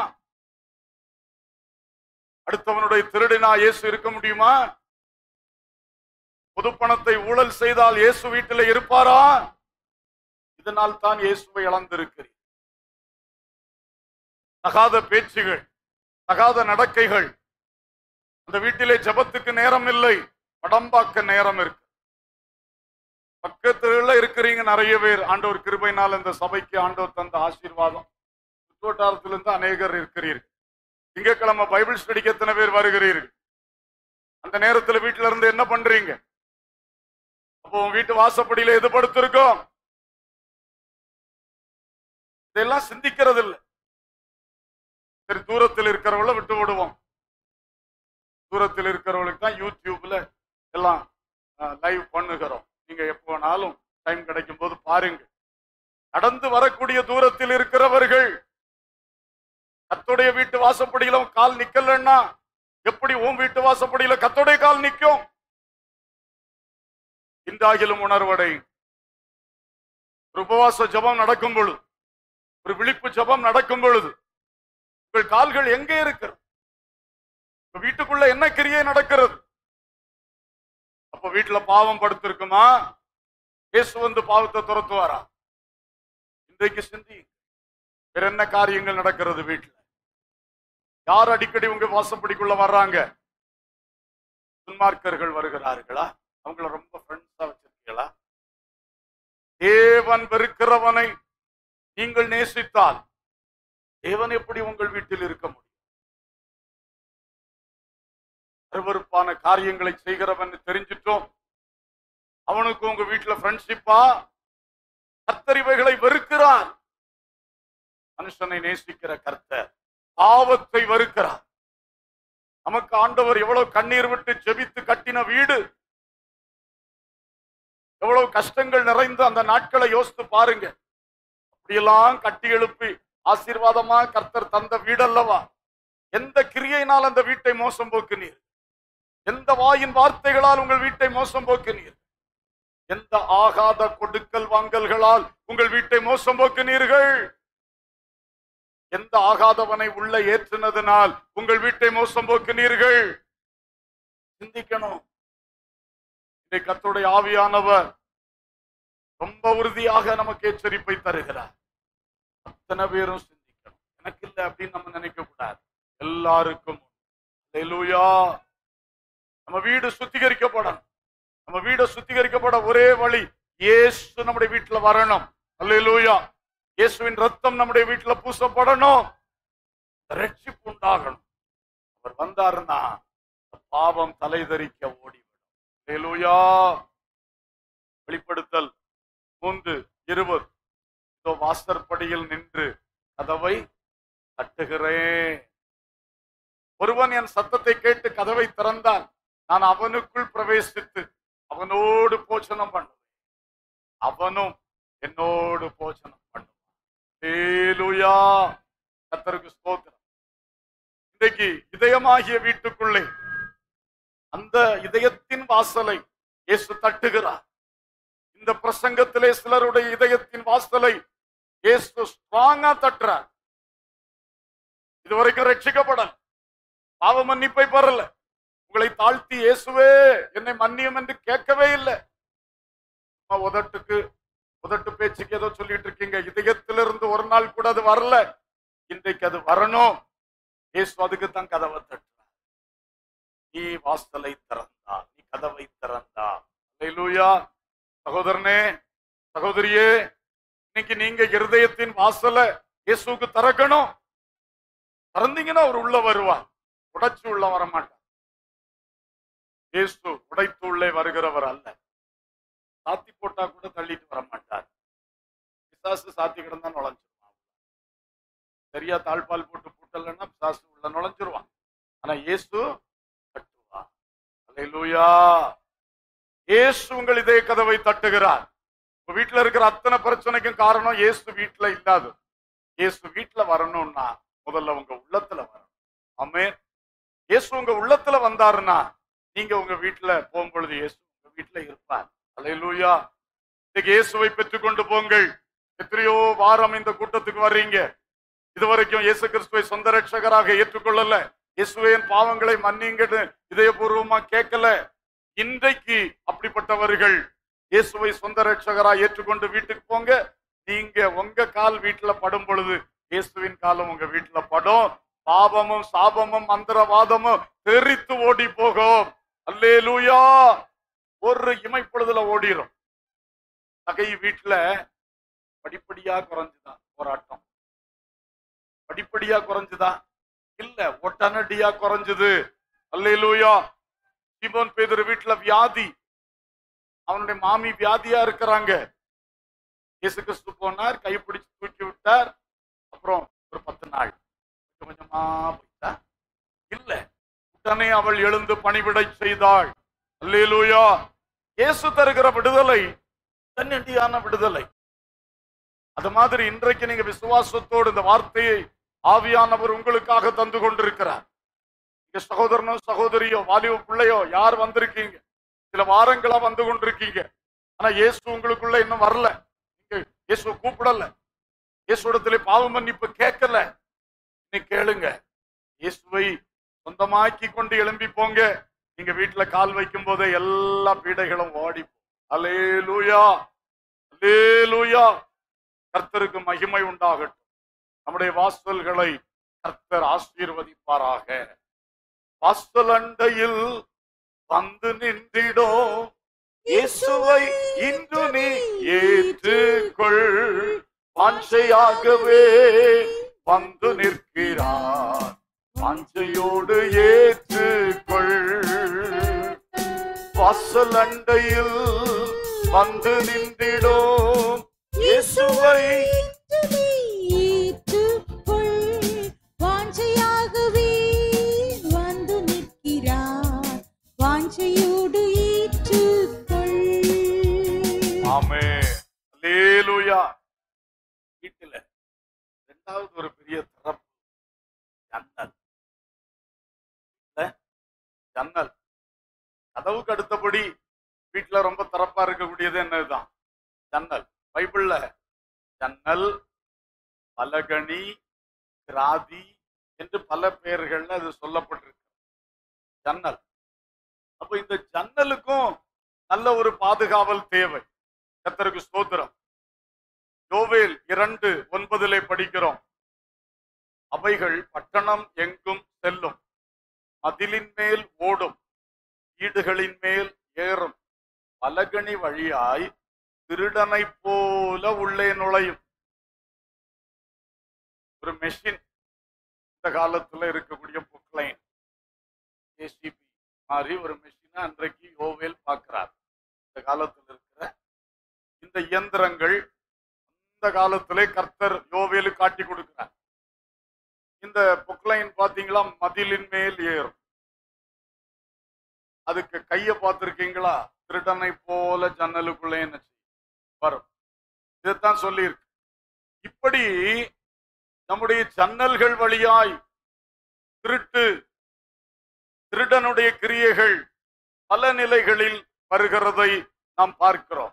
அடுத்தவனுடைய திருடினா இயேசு இருக்க முடியுமா பொதுப்பணத்தை ஊழல் செய்தால் இயேசு வீட்டில் இருப்பாரா இதனால் தான் இயேசுவை இழந்திருக்கிறேன் தகாத பேச்சுகள் தகாத நடக்கைகள் அந்த வீட்டிலே ஜபத்துக்கு நேரம் இல்லை படம்பாக்க நேரம் இருக்கு பக்கத்துல இருக்கிறீங்க நிறைய பேர் ஆண்டவர் கிருபையினால் இந்த சபைக்கு ஆண்டவர் தந்த ஆசீர்வாதம் சுற்றுவட்டாரத்திலிருந்து அநேகர் இருக்கிறீர்கள் திங்கட்கிழமை பைபிள் ஸ்டடிக்கு எத்தனை பேர் வருகிறீர்கள் அந்த நேரத்துல வீட்டுல இருந்து என்ன பண்றீங்க அப்போ உன் வீட்டு வாசப்படியில எது படுத்திருக்கோம் இதெல்லாம் சிந்திக்கிறது இல்லை சரி தூரத்தில் இருக்கிறவங்கள விட்டு விடுவோம் தூரத்தில் இருக்கிறவங்களுக்கு தான் யூடியூப்ல எல்லாம் லைவ் பண்ணுகிறோம் நீங்க எப்போ வேணாலும் டைம் கிடைக்கும் போது பாருங்க கடந்து வரக்கூடிய தூரத்தில் இருக்கிறவர்கள் கத்தோடைய வீட்டு வாசப்படியில உன் கால் நிக்கலன்னா எப்படி உன் வீட்டு வாசப்படியில கத்தோடைய கால் நிக்கும் இன்றாகிலும் உணர்வடை ஒரு உபவாச ஜபம் நடக்கும் பொழுது ஒரு விழிப்பு ஜபம் நடக்கும் பொழுது உங்கள் கால்கள் எங்கே இருக்கிறது உங்க வீட்டுக்குள்ள என்ன கிரியை நடக்கிறது அப்ப வீட்டுல பாவம் படுத்திருக்குமா இயேசு வந்து பாவத்தை துரத்துவாரா இன்றைக்கு சிந்தி வேற என்ன காரியங்கள் நடக்கிறது வீட்டுல யார் அடிக்கடி உங்க வாசப்படிக்குள்ள வர்றாங்க துன்மார்க்கர்கள் வருகிறார்களா அவங்கள ரொம்ப ஃப்ரெண்ட்ஸா வச்சிருக்கீங்களா தேவன் வெறுக்கிறவனை நீங்கள் நேசித்தால் தேவன் எப்படி உங்கள் வீட்டில் இருக்க முடியும் அருவருப்பான காரியங்களை செய்கிறவன் தெரிஞ்சிட்டோம் அவனுக்கு உங்க வீட்டுல ஃப்ரெண்ட்ஷிப்பா கத்தறிவைகளை வெறுக்கிறான் மனுஷனை நேசிக்கிற கர்த்தர் பாவத்தை வெறுக்கிறார் நமக்கு ஆண்டவர் எவ்வளவு கண்ணீர் விட்டு ஜெபித்து கட்டின வீடு எவ்வளவு கஷ்டங்கள் நிறைந்த அந்த நாட்களை யோசித்து பாருங்க அப்படியெல்லாம் கட்டி எழுப்பி ஆசீர்வாதமா கர்த்தர் தந்த வீடல்லவா எந்த கிரியையினால் அந்த வீட்டை மோசம் போக்குனீர் எந்த வாயின் வார்த்தைகளால் உங்கள் வீட்டை மோசம் போக்குனீர் எந்த ஆகாத கொடுக்கல் வாங்கல்களால் உங்கள் வீட்டை மோசம் போக்குனீர்கள் எந்த ஆகாதவனை உள்ள ஏற்றினதனால் உங்கள் வீட்டை மோசம் போக்கினீர்கள் சிந்திக்கணும் இதை கர்த்தருடைய ஆவியானவர் ரொம்ப உறுதியாக நமக்கு எச்சரிப்பை தருகிறார் அத்தனை பேரும் சிந்திக்கணும் எனக்கு இல்லை அப்படின்னு நம்ம நினைக்க கூடாது எல்லாருக்கும் அல்லேலூயா நம்ம வீடு சுத்திகரிக்கப்படணும் நம்ம வீடு சுத்திகரிக்கப்பட ஒரே வழி இயேசு நம்முடைய வீட்டுல வரணும் அல்லேலூயா இயேசுவின் ரத்தம் நம்முடைய வீட்டுல பூசப்படணும் ரட்சிப்பு உண்டாகணும் அவர் வந்தாருன்னா இந்த பாவம் தலைதறிக்க ஓடிவிடும் அல்லேலூயா வெளிப்படுத்தல் மூன்று இருபது இதோ வாசற்படியில் நின்று கதவை தட்டுகிறேன் ஒருவன் என் சத்தத்தை கேட்டு கதவை திறந்தான் நான் அவனுக்குள் பிரவேசித்து அவனோடு போச்சனம் பண்ணுவேன் அவனும் என்னோடு போச்சனம் பண்ணுவான் ஹalleluya கர்த்தருக்கு ஸ்தோத்திரம் இன்றைக்கு இதயமாகிய வீட்டுக்குள்ளே அந்த இதயத்தின் வாசலை இயேசு தட்டுகிறார் இந்த பிரசங்கத்திலே சிலருடைய இதயத்தின் வாசலை இயேசு ஸ்ட்ராங்கா தட்டுறார் இதுவரைக்கும் ரட்சிக்கப்படல பாவ மன்னிப்பை பெறல உங்களை தாழ்த்தி இயேசுவே என்னை மன்னியும் என்று கேட்கவே இல்லை சும்மா உதட்டுக்கு உதட்டு பேச்சுக்கு ஏதோ சொல்லிட்டு இருக்கீங்க இதயத்திலிருந்து ஒரு நாள் கூட அது வரல இன்றைக்கு அது வரணும் இயேசு அதுக்கு தான் கதவை தட்டுறார் நீ வாசலை திறந்தா நீ கதவை திறந்தா அல்லேலூயா சகோதரனே சகோதரியே இன்னைக்கு நீங்க இருதயத்தின் வாசலை இயேசுவுக்கு திறக்கணும் திறந்தீங்கன்னா அவர் உள்ள வருவார் உடைச்சு உள்ள வர மாட்டார் இயேசு உடைத்து உள்ளே வருகிறவர் அல்ல சாத்தி போட்டா கூட தள்ளிட்டு வர மாட்டார் பிசாசு சாத்தி கிடந்தா நுழைஞ்சிருவான் சரியா தாழ்பால் போட்டு பூட்டலன்னா பிசாசு உள்ள நுழைஞ்சிருவான் ஆனா இயேசு தட்டுவா அல்லேலூயா இயேசு உங்கள் இதய கதவை தட்டுகிறார் உங்க வீட்டுல இருக்கிற அத்தனை பிரச்சனைக்கும் காரணம் இயேசு வீட்டுல இல்லாது இயேசு வீட்டுல வரணும்னா முதல்ல உங்க உள்ளத்துல வரணும் ஆமே இயேசு உங்க உள்ளத்துல வந்தாருன்னா நீங்க உங்க வீட்டுல போகும்பொழுது இயேசு உங்க வீட்டுல இருப்பார் அல்லேலூயா இன்னைக்கு இயேசுவை பெற்றுக்கொண்டு போங்கள் எத்தனையோ வாரம் இந்த கூட்டத்துக்கு வர்றீங்க இதுவரைக்கும் இயேசு கிறிஸ்துவை சொந்த ரட்சகராக ஏற்றுக்கொள்ளல இயேசுவின் பாவங்களை மன்னிங்கன்னு இதயபூர்வமா கேட்கல இன்றைக்கு அப்படிப்பட்டவர்கள் இயேசுவை சொந்த ரட்சகரா ஏற்றுக்கொண்டு வீட்டுக்கு போங்க நீங்க உங்க கால் வீட்டுல படும் பொழுது இயேசுவின் காலம் உங்க வீட்டுல படும் பாவமும் சாபமும் மந்திரவாதமும் தெரித்து ஓடி போகும் அல்லேலூயா ஒரு இமைப்பொழுதுல ஓடிரும் தகை வீட்டுல படிப்படியா குறைஞ்சுதான் போராட்டம் படிப்படியா குறைஞ்சுதா இல்ல ஒட்டனடியா குறைஞ்சது அல்லேலூயா சிமோன் பேதுரு வீட்டுல வியாதி அவனுடைய மாமி வியாதியா இருக்கிறாங்க இயேசு கிறிஸ்து போனார் கைப்பிடிச்சு தூக்கி விட்டார் அப்புறம் ஒரு பத்து நாள் கொஞ்சம் கொஞ்சமா போயிட்டா இல்ல உடனே அவள் எழுந்து பணிவிடை செய்தாள் அல்லேலூயா இயேசு தருகிற விடுதலை தன்னடியான விடுதலை அது மாதிரி இன்றைக்கு நீங்க விசுவாசத்தோடு இந்த வார்த்தையை ஆவியானவர் உங்களுக்காக தந்து கொண்டிருக்கிறார் நீங்க சகோதரனோ சகோதரியோ வாலிப பிள்ளையோ யார் வந்திருக்கீங்க சில வாரங்களா வந்து கொண்டிருக்கீங்க ஆனா இயேசு உங்களுக்குள்ள இன்னும் வரல நீங்க இயேசு கூப்பிடல இயேசுடத்திலே பாவ மன்னிப்பு கேட்கல நீ கேளுங்க இயேசுவை சொந்தமாக்கி கொண்டு எழும்பி போங்க நீங்க வீட்டுல கால் வைக்கும் போதே எல்லா பீடைகளும் ஓடி அலேலூயா அல்லேலூயா கர்த்தருக்கு மகிமை உண்டாகட்டும் நம்முடைய வாசல்களை கர்த்தர் ஆசீர்வதிப்பாராக வாசல் அண்டையில் வந்து நின்றிடோ இயேசுவை இன்று நீ ஏற்றுக்கொள் வாஞ்சையாகவே வந்து நிற்கிறார் வாஞ்சையோடு ஏற்றுக்கொள் வாசல் அண்டையில் வந்து நின்றிடோம் இயேசுவை ஏற்றுக்கொள் வாஞ்சையாகவே வந்து நிற்கிறார் வாஞ்சையோடு ஏற்றுக்கொள் ஆமே அல்லேலூயா வீட்டுல ரெண்டாவது ஒரு பெரிய திறப்பு ஜன்னல் வீட்டுல ஜன்னல் கதவுக்கு அடுத்தபடி வீட்டுல ரொம்ப திறப்பா இருக்கக்கூடியது என்னதுதான் ஜன்னல் பைபிள்ல ஜன்னல் பலகணி கிராதி என்று பல பெயர்கள்ல அது சொல்லப்பட்டிருக்கு ஜன்னல் அப்ப இந்த ஜன்னலுக்கும் நல்ல ஒரு பாதுகாவல் தேவை கர்த்தருக்கு ஸ்தோத்திரம் யோவேல் இரண்டு ஒன்பதிலே படிக்கிறோம் அவைகள் பட்டணம் எங்கும் செல்லும் மதிலின் மேல் ஓடும் வீடுகளின் மேல் ஏறும் பலகணி வழியாய் திருடனைப் போல உள்ளே நுழையும் ஒரு மெஷின் இந்த காலத்துல இருக்கக்கூடிய புக்லைன் ஏசிபி மாதிரி ஒரு மெஷினை அன்றைக்கு யோவேல் பார்க்கிறார் இந்த காலத்துல இருக்கிற இந்த இயந்திரங்கள் அந்த காலத்திலே கர்த்தர் யோவேலு காட்டி கொடுக்கிறார் இந்த புக்லைன் பாத்தீங்களா மதிலின் மேல் ஏறும் அதுக்கு கைய பார்த்திருக்கீங்களா திருடனை போல ஜன்னலுக்குள்ளே என்ன செய்யும்? வரும் இதைத்தான் சொல்லியிருக்கு இப்படி நம்முடைய ஜன்னல்கள் வழியாய் திருட்டு திருடனுடைய கிரியைகள் பல நிலைகளில் வருகிறதை நாம் பார்க்கிறோம்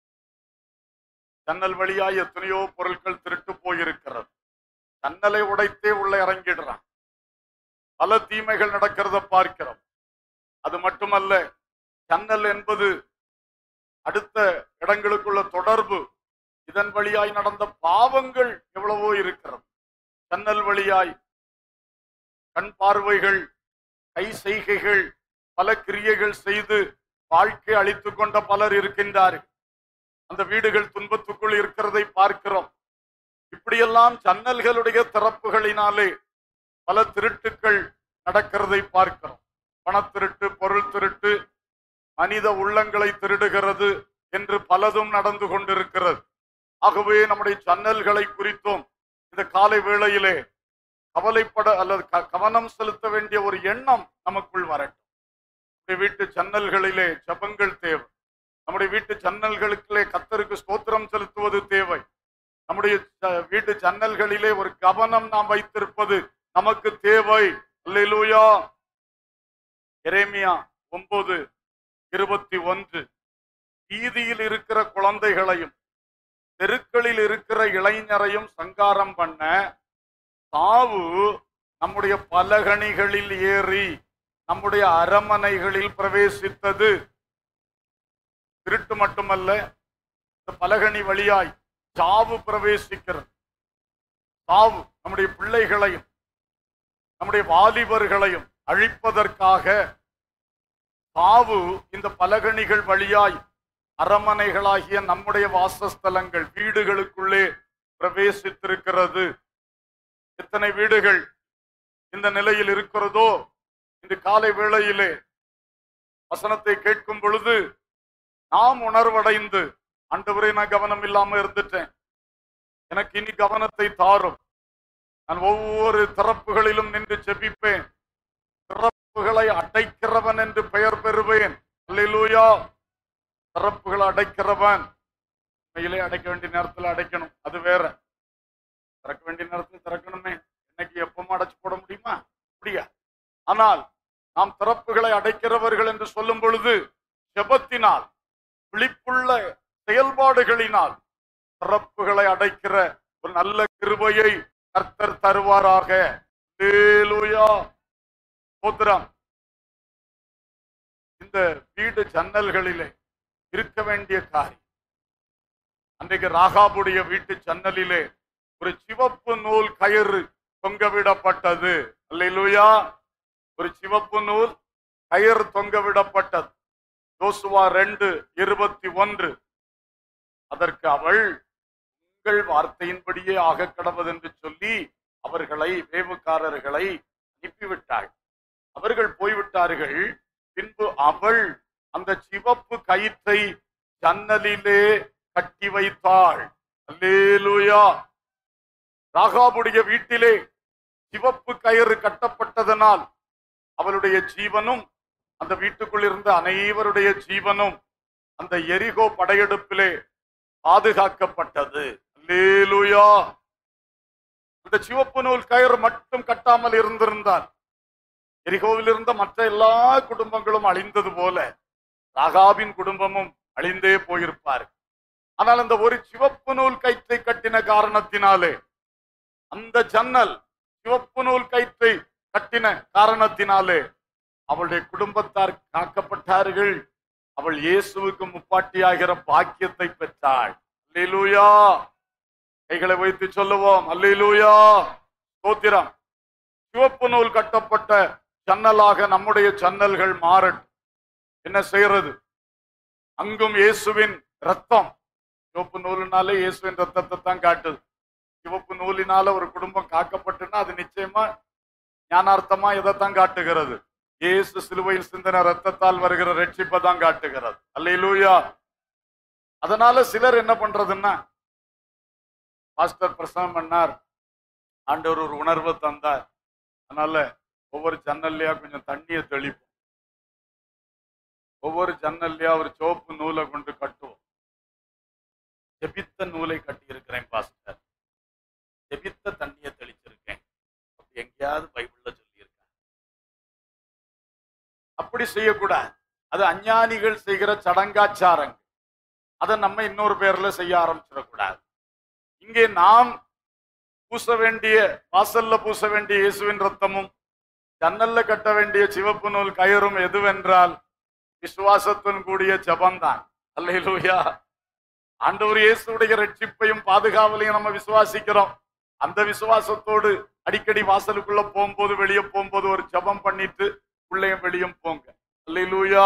ஜன்னல் வழியாய் எத்தனையோ பொருட்கள் திருட்டு போயிருக்கிறது ஜன்னலை உடைத்தே உள்ள இறங்கிடுறான் பல தீமைகள் நடக்கிறத பார்க்கிறோம் அது மட்டுமல்ல ஜன்னல் என்பது அடுத்த இடங்களுக்குள்ள தொடர்பு இதன் வழியாய் நடந்த பாவங்கள் எவ்வளவோ இருக்கிறது ஜன்னல் வழியாய் கண் பார்வைகள் கை செய்கைகள் பல கிரியைகள் செய்து வாழ்க்கை அழித்துக் கொண்ட பலர் இருக்கின்றார்கள் அந்த வீடுகள் துன்பத்துக்குள் இருக்கிறதை பார்க்கிறோம் இப்படியெல்லாம் ஜன்னல்களுடைய திறப்புகளினாலே பல திருட்டுக்கள் நடக்கிறதை பார்க்கிறோம் பணத்திருட்டு பொருள் திருட்டு மனித உள்ளங்களை திருடுகிறது என்று பலதும் நடந்து கொண்டிருக்கிறது ஆகவே நம்முடைய ஜன்னல்களை குறித்தும் இந்த காலை வேளையிலே கவலைப்பட அல்லது க- கவனம் செலுத்த வேண்டிய ஒரு எண்ணம் நமக்குள் வரட்டும் நம்முடைய வீட்டு ஜன்னல்களிலே ஜபங்கள் தேவை நம்முடைய வீட்டு ஜன்னல்களுக்குள்ளே கத்தருக்கு ஸ்தோத்திரம் செலுத்துவது தேவை நம்முடைய ஜ- வீட்டு ஜன்னல்களிலே ஒரு கவனம் நாம் வைத்திருப்பது நமக்கு தேவை அல்லேலூயா எரேமியா ஒன்பது இருபத்தி ஒன்று வீதியில் இருக்கிற குழந்தைகளையும் தெருக்களில் இருக்கிற இளைஞரையும் சங்காரம் பண்ண சாவு நம்முடைய பலகணிகளில் ஏறி நம்முடைய அரமனைகளில் பிரவேசித்தது திருட்டு மட்டுமல்ல இந்த பலகணி வழியாய் சாவு பிரவேசிக்கிறது சாவு நம்முடைய பிள்ளைகளையும் நம்முடைய வாலிபர்களையும் அழிப்பதற்காக சாவு இந்த பலகணிகள் வழியாய் அரமனைகளாகிய நம்முடைய வாசஸ்தலங்கள் வீடுகளுக்குள்ளே பிரவேசித்திருக்கிறது எத்தனை வீடுகள் இந்த நிலையில் இருக்கிறதோ இந்த காலை வேளையிலே வசனத்தை கேட்கும் பொழுது நாம் உணர்வடைந்து ஆண்டவரே நான் கவனம் இல்லாம இருந்துட்டேன் எனக்கு இனி கவனத்தை தாரும் நான் ஒவ்வொரு திறப்புகளிலும் நின்று ஜெபிப்பேன் திறப்புகளை அடைக்கிறவன் என்று பெயர் பெறுவேன் அல்லேலூயா திறப்புகளை அடைக்கிறவன் உண்மையிலே அடைக்க வேண்டிய நேரத்துல அடைக்கணும் அது வேற திறக்க வேண்டிய நேரத்துல திறக்கணுமே இன்னைக்கு எப்பவும் அடைச்சு போட முடியுமா முடியா ஆனால் நாம் திறப்புகளை அடைக்கிறவர்கள் என்று சொல்லும் பொழுது ஜெபத்தினால் விழிப்புள்ள செயல்பாடுகளினால் திறப்புகளை அடைக்கிற ஒரு நல்ல கிருபையை கர்த்தர் தருவாராக அல்லேலூயா. ஸ்தோத்திரம் இந்த வீடு ஜன்னல்களிலே இருக்க வேண்டிய காரியம் அன்றைக்கு ராகாபுடைய வீட்டு ஜன்னலிலே ஒரு சிவப்பு நூல் கயிறு தொங்கவிடப்பட்டது அல்லேலூயா ஒரு சிவப்பு நூல் கயிறு தொங்கவிடப்பட்டது யோசுவா ரெண்டு இருபத்தி ஒன்று அதற்கு அவள் உங்கள் வார்த்தையின்படியே ஆக கடவது என்று சொல்லி அவர்களை வேவுக்காரர்களை அனுப்பிவிட்டாள் அவர்கள் போய்விட்டார்கள் பின்பு அவள் அந்த சிவப்பு கயிற்றை ஜன்னலிலே கட்டி வைத்தாள் அல்லேலூயா ராகாபுடைய வீட்டிலே சிவப்பு கயிறு கட்டப்பட்டதனால் அவளுடைய ஜீவனும் அந்த வீட்டுக்குள் இருந்த அனைவருடைய ஜீவனும் அந்த எரிகோ படையெடுப்பிலே பாதுகாக்கப்பட்டது அல்லேலூயா அந்த சிவப்பு நூல் கயிறு மட்டும் கட்டாமல் இருந்திருந்தால் எரிகோவில் இருந்த மற்ற எல்லா குடும்பங்களும் அழிந்தது போல ராகாவின் குடும்பமும் அழிந்தே போயிருப்பார் ஆனால் அந்த ஒரு சிவப்பு நூல் கயிற்றை கட்டின காரணத்தினாலே அந்த ஜன்னல் சிவப்பு நூல் கயிற்றை கட்டின காரணத்தினாலே அவளுடைய குடும்பத்தார் காக்கப்பட்டார்கள் அவள் இயேசுவுக்கு முப்பாட்டியாகிற பாக்கியத்தை பெற்றாள் அல்லேலூயா கைகளை வைத்து சொல்லுவோம் அல்லேலூயா ஸ்தோத்திரம் சிவப்பு நூல் கட்டப்பட்ட ஜன்னலாக நம்முடைய ஜன்னல்கள் மாறட்டும் என்ன செய்யறது அங்கும் இயேசுவின் ரத்தம் சிவப்பு நூலினாலே இயேசுவின் ரத்தத்தை தான் காட்டுது சிவப்பு நூலினால ஒரு குடும்பம் காக்கப்பட்டுன்னா அது நிச்சயமா ஞானார்த்தமா இதைத்தான் காட்டுகிறது இயேசு சிலுவையில் சிந்தின ரத்தத்தால் வருகிற ரட்சிப்பை தான் காட்டுகிறது அல்லேலூயா அதனால சிலர் என்ன பண்றதுன்னா பாஸ்டர் பிரசனம் பண்ணார் ஆண்டவர் ஒரு உணர்வை தந்தார் அதனால ஒவ்வொரு ஜன்னல்லையா கொஞ்சம் தண்ணியை தெளிப்போம் ஒவ்வொரு ஜன்னல்லையா ஒரு சிவப்பு நூலை கொண்டு கட்டுவோம் ஜெபித்த நூலை கட்டி இருக்கிறேன் பாஸ்டர் ஜெபித்த தண்ணியை தெளிச்சிருக்கேன் அப்படி எங்கேயாவது பைபிள்ல சொல்லியிருக்கேன் அப்படி செய்யக்கூடாது அது அஞ்ஞானிகள் செய்கிற சடங்காச்சாரங்கள் அதை நம்ம இன்னொரு பேர்ல செய்ய ஆரம்பிச்சிடக்கூடாது இங்கே நாம் பூச வேண்டிய வாசல்ல பூச வேண்டிய இயேசுவின் ரத்தமும் ஜன்னல்ல கட்ட வேண்டிய சிவப்பு நூல் கயிறும் எதுவென்றால் விசுவாசத்துடன் கூடிய ஜபம்தான் அல்லேலூயா ஆண்டவர் இயேசுடைய ரட்சிப்பையும் பாதுகாவலையும் நம்ம விசுவாசிக்கிறோம் அந்த விசுவாசத்தோடு அடிக்கடி வாசலுக்குள்ள போகும்போது வெளியே போகும்போது ஒரு ஜபம் பண்ணிட்டு உள்ளேயும் வெளியும் போங்க அல்லேலூயா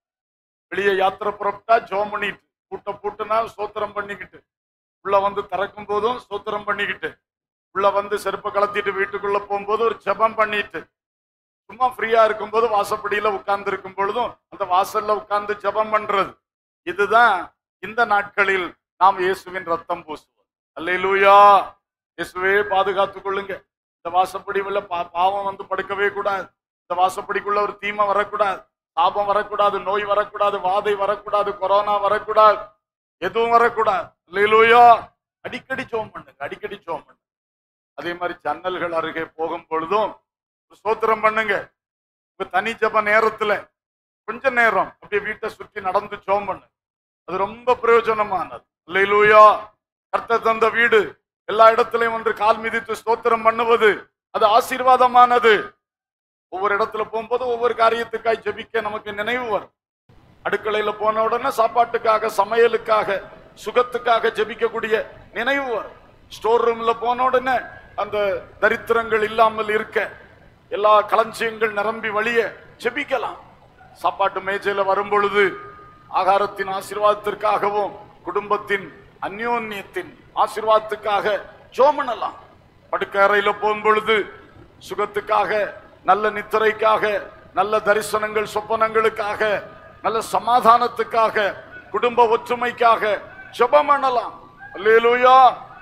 வெளியே யாத்திரை புறப்பட்டா ஜோம் பண்ணிட்டு பூட்ட பூட்டுனா சோத்திரம் பண்ணிக்கிட்டு உள்ள வந்து திறக்கும் போதும் சோத்திரம் பண்ணிக்கிட்டு உள்ள வந்து செருப்பை கலத்திட்டு வீட்டுக்குள்ள போகும்போது ஒரு ஜெபம் பண்ணிட்டு சும்மா ஃப்ரீயா இருக்கும்போது வாசப்படியில உட்கார்ந்து இருக்கும் பொழுதும் அந்த வாசல்ல உட்கார்ந்து ஜெபம் பண்றது இதுதான் இந்த நாட்களில் நாம் இயேசுவின் ரத்தம் பூசுவோம் அல்லேலூயா இயேசுவே பாதுகாத்துக் கொள்ளுங்க இந்த வாசப்படி உள்ள பா- பாவம் வந்து படுக்கவே கூடாது இந்த வாசப்படிக்குள்ள ஒரு தீமை வரக்கூடாது சாபம் வரக்கூடாது நோய் வரக்கூடாது வாதை வரக்கூடாது கொரோனா வரக்கூடாது எதுவும் வரக்கூடாது அல்லேலூயா அடிக்கடி ஜோம் பண்ணுங்க அடிக்கடி ஜோம் பண்ணுங்க அதே மாதிரி ஜன்னல்கள் அருகே போகும் பொழுதும் ஸ்தோத்திரம் பண்ணுங்க உங்க தனி ஜப நேரத்துல கொஞ்ச நேரம் அப்படியே வீட்டை சுற்றி நடந்து ஜோம் பண்ணு அது ரொம்ப பிரயோஜனமானது அல்லேலூயா கர்த்தர் தந்த வீடு எல்லா இடத்திலையும் ஒன்று கால் மிதித்து ஸ்தோத்திரம் பண்ணுவது அது ஆசீர்வாதமானது ஒவ்வொரு இடத்துல போகும்போது ஒவ்வொரு காரியத்துக்காய் ஜெபிக்க நமக்கு நினைவு வரும் அடுக்கலையில போன உடனே சாப்பாட்டுக்காக சமையலுக்காக சுகத்துக்காக ஜெபிக்கக்கூடிய நினைவு வரும் ஸ்டோர் ரூம்ல போன உடனே அந்த தரித்திரங்கள் இல்லாமல் இருக்க எல்லா களஞ்சியங்கள் நிரம்பி வழிய ஜெபிக்கலாம் சாப்பாட்டு மேஜையில வரும் பொழுது ஆகாரத்தின் ஆசீர்வாதத்திற்காகவும் குடும்பத்தின் அந்யோன்யத்தின் ஆசீர்வாதத்துக்காக ஜோமனலாம் படுக்க அறையில போகும் பொழுது சுகத்துக்காக நல்ல நித்திரைக்காக நல்ல தரிசனங்கள் சொப்பனங்களுக்காக நல்ல சமாதானத்துக்காக குடும்ப ஒற்றுமைக்காக ஜெபம் பண்ணலாம் அல்லேலூயா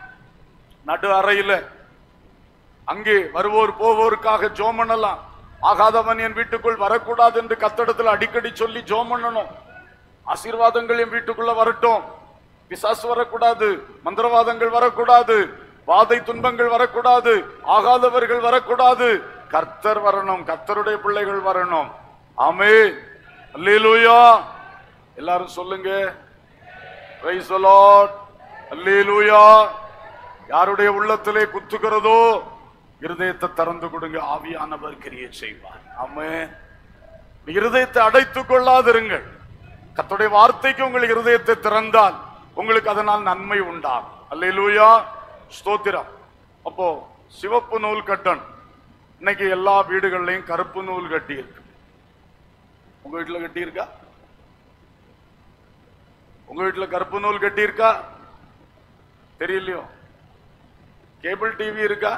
நடு அறையில அங்கே வருவோர் போவோருக்காக ஜோம் பண்ணலாம் ஆகாதவன் என் வீட்டுக்குள் வரக்கூடாது என்று கத்தடத்துல அடிக்கடி சொல்லி ஜோம் பண்ணணும் ஆசீர்வாதங்கள் என் வீட்டுக்குள்ள வரட்டும் பிசாசு வரக்கூடாது மந்திரவாதங்கள் வரக்கூடாது வாதை துன்பங்கள் வரக்கூடாது ஆகாதவர்கள் வரக்கூடாது கர்த்தர் வரணும் கர்த்தருடைய பிள்ளைகள் வரணும் ஆமே அல்லேலூயா எல்லாரும் சொல்லுங்க Praise the Lord. அல்லேலூயா யாருடைய உள்ளத்திலே குத்துகிறதோ இருதயத்தை திறந்து கொடுங்க ஆவியானவர் கிரியை செய்வார் ஆமே இருதயத்தை அடைத்துக் கொள்ளாதிருங்கள் கர்த்தருடைய வார்த்தைக்கு உங்கள் இருதயத்தை திறந்தால் உங்களுக்கு அதனால் நன்மை உண்டாகும் அல்லேலூயா ஸ்தோத்திரம் அப்போ சிவப்பு நூல் கட்டன் இன்னைக்கு எல்லா வீடுகள்லயும் கருப்பு நூல் கட்டி இருக்கு உங்க வீட்டுல கட்டி இருக்கா உங்க வீட்டுல கருப்பு நூல் கட்டி இருக்கா தெரியலையோ கேபிள் டிவி இருக்கா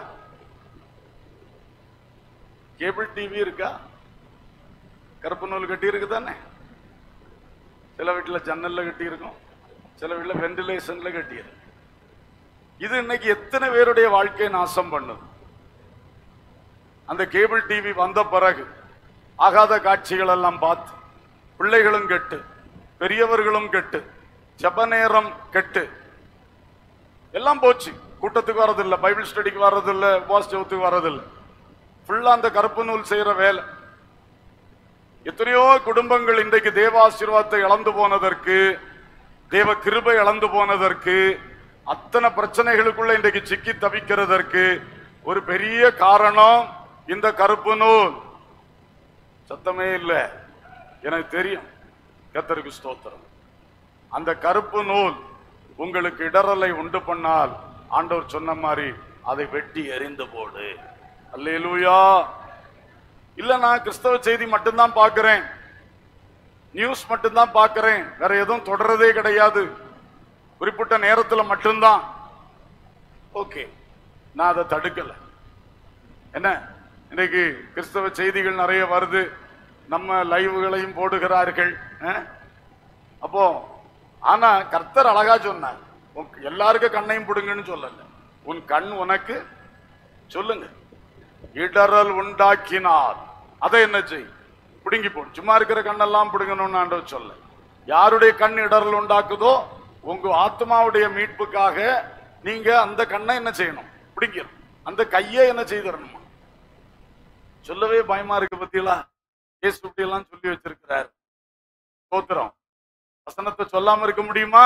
கேபிள் டிவி இருக்கா கருப்பு நூல் கட்டி இருக்கு தானே சில வீட்டுல ஜன்னல்ல கட்டி இருக்கும் சில வீட்டுல வென்டிலேஷன்ல கட்டி இருக்கு இது இன்னைக்கு எத்தனை பேருடைய வாழ்க்கையை நாசம் பண்ணுது அந்த கேபிள் டிவி வந்த பிறகு ஆகாத காட்சிகள் எல்லாம் பார்த்து பிள்ளைகளும் கெட்டு பெரியவர்களும் கெட்டு ஜெப நேரம் கெட்டு எல்லாம் போச்சு கூட்டத்துக்கு வர்றதில்ல பைபிள் ஸ்டடிக்கு வர்றதில்ல உபாஸ் ஜெபத்துக்கு வர்றதில்ல ஃபுல்லா அந்த கருப்பு நூல் செய்யற வேலை எத்தனையோ குடும்பங்கள் இன்றைக்கு தேவ ஆசீர்வாதத்தை இழந்து போனதற்கு தேவ கிருபை இழந்து போனதற்கு அத்தனை பிரச்சனைகளுக்குள்ள இன்றைக்கு சிக்கி தவிக்கிறதற்கு ஒரு பெரிய காரணம் இந்த கருப்பு நூல் சத்தமே இல்லை எனக்கு தெரியும் கத்தருக்கு ஸ்தோத்திரம் அந்த கருப்பு நூல் உங்களுக்கு இடரலை உண்டு பண்ணால் ஆண்டவர் சொன்ன மாதிரி அதை வெட்டி எறிந்து போடு அல்லேலூயா இல்ல நான் கிறிஸ்தவ செய்தி மட்டும்தான் பார்க்கிறேன் நியூஸ் மட்டும்தான் பார்க்கிறேன் வேற எதுவும் தொடர்றதே கிடையாது குறிப்பிட்ட நேரத்துல மட்டும்தான் ஓகே நான் அதை தடுக்கல என்ன இன்னைக்கு கிறிஸ்தவ செய்திகள் நிறைய வருது நம்ம லைவ்களையும் போடுகிறார்கள் அஹ்? அப்போ ஆனா கர்த்தர் அழகா சொன்னார் உன் எல்லாருக்கும் கண்ணையும் பிடுங்கன்னு சொல்லல உன் கண் உனக்கு சொல்லுங்க இடறல் உண்டாக்கினார் அதை என்ன செய் பிடுங்கி போடு சும்மா இருக்கிற கண்ணெல்லாம் பிடுங்கணும்னு ஆண்டவர் சொல்ல யாருடைய கண் இடறல் உண்டாக்குதோ உங்க ஆத்மாவுடைய மீட்புக்காக நீங்க அந்த கண்ணை என்ன செய்யணும் பிடிக்கணும் அந்த கையை என்ன செய்திடணுமா சொல்லவே பயமா இருக்கு பத்தியலா இயேசு இப்படி எல்லாம் சொல்லி வச்சிருக்கிறார் ஸ்தோத்திரம் வசனத்தை சொல்லாம இருக்க முடியுமா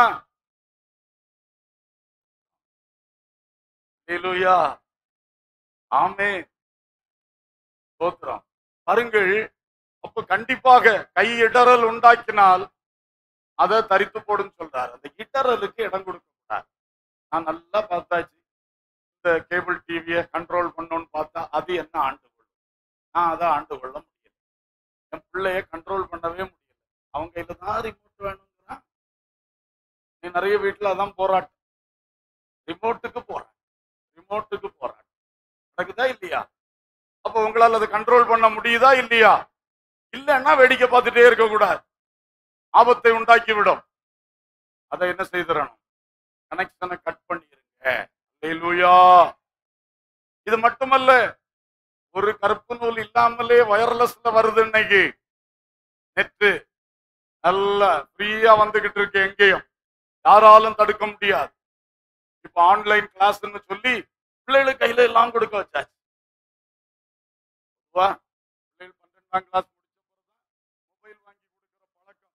ஹalleluya ஆமே ஸ்தோத்திரம் பாருங்கள் அப்ப கண்டிப்பாக கை இடறல் உண்டாக்கினால் அதை தரித்து போடுன்னு சொல்றாரு அந்த இடறலுக்கு இடம் கொடுக்க கூடாது நான் நல்லா பார்த்தாச்சு இந்த கேபிள் டிவியை கண்ட்ரோல் பண்ணணும்னு பார்த்தா அது என்ன ஆண்டு கொள்ளும் நான் அதை ஆண்டு கொள்ள முடியல என் பிள்ளைய கண்ட்ரோல் பண்ணவே முடியல அவங்க கையில தான் ரிமோட் வேணுங்கிறான் நீ நிறைய வீட்டுல அதான் போராட்டம் ரிமோட்டுக்கு போராட்டம் ரிமோட்டுக்கு போராட்டம் நடக்குதா இல்லையா அப்ப உங்களால் அதை கண்ட்ரோல் பண்ண முடியுதா இல்லையா இல்லைன்னா வேடிக்கை பார்த்துட்டே இருக்க கூடாது ஆபத்தை உண்டாக்கி விடும் அதை என்ன செய்திடணும் கனெக்ஷனை கட் பண்ணிருங்க அல்லேலூயா இது மட்டுமல்ல ஒரு கருப்பு நூல் இல்லாமலே வயர்லெஸ்ல வருது இன்னைக்கு நெட்டு நல்ல ஃப்ரீயா வந்துகிட்டு இருக்கு எங்கேயும் யாராலும் தடுக்க முடியாது இப்ப ஆன்லைன் கிளாஸ்ன்னு சொல்லி பிள்ளைகளுக்கு கையில எல்லாம் கொடுக்க வச்சாச்சு பொதுவா பிள்ளைகள் பன்னெண்டாம் கிளாஸ் முடிச்ச பிறகுதான் மொபைல் வாங்கி கொடுக்கிற பழக்கம்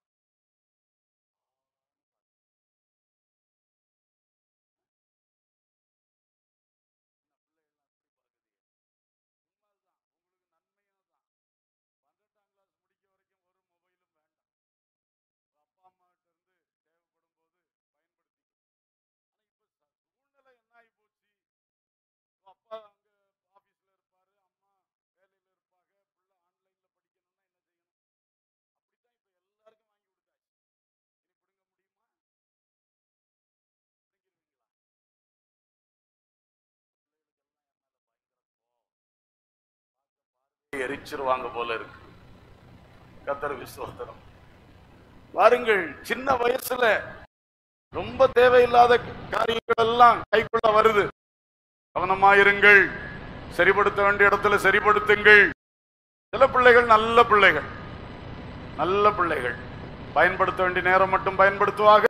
அப்பா அம்மா கிட்ட இருந்து தேவைப்படும் போது பயன்படுத்தி ஆனா இப்ப ச- சூழ்நிலை என்ன ஆகி போச்சு இப்ப அப்பா அங்க ஆபீஸ்ல இருப்பாரு அம்மா வேலையில இருப்பாங்க புள்ள ஆன்லைன்ல படிக்கணும்னா என்ன செய்யணும் அப்படித்தான் இப்ப எல்லாருக்கும் வாங்கி கொடுத்தாச்சு இனி பிடுங்க முடியுமா பிடுங்கிருவீங்களா பிள்ளைகளுக்கெல்லாம் என் மேல பயங்கர கோவம் பார்க்க பார்வையை எரிச்சிருவாங்க போல இருக்கு கத்தர் விசுவாசனம் பாருங்கள் சின்ன வயசுல ரொம்ப தேவையில்லாத காரியங்கள் எல்லாம் கைக்குள்ள வருது கவனமாயிருங்கள் சரிப்படுத்த வேண்டிய இடத்துல சரிப்படுத்துங்கள் சில பிள்ளைகள் நல்ல பிள்ளைகள் நல்ல பிள்ளைகள் பயன்படுத்த வேண்டிய நேரம் மட்டும் பயன்படுத்துவாங்க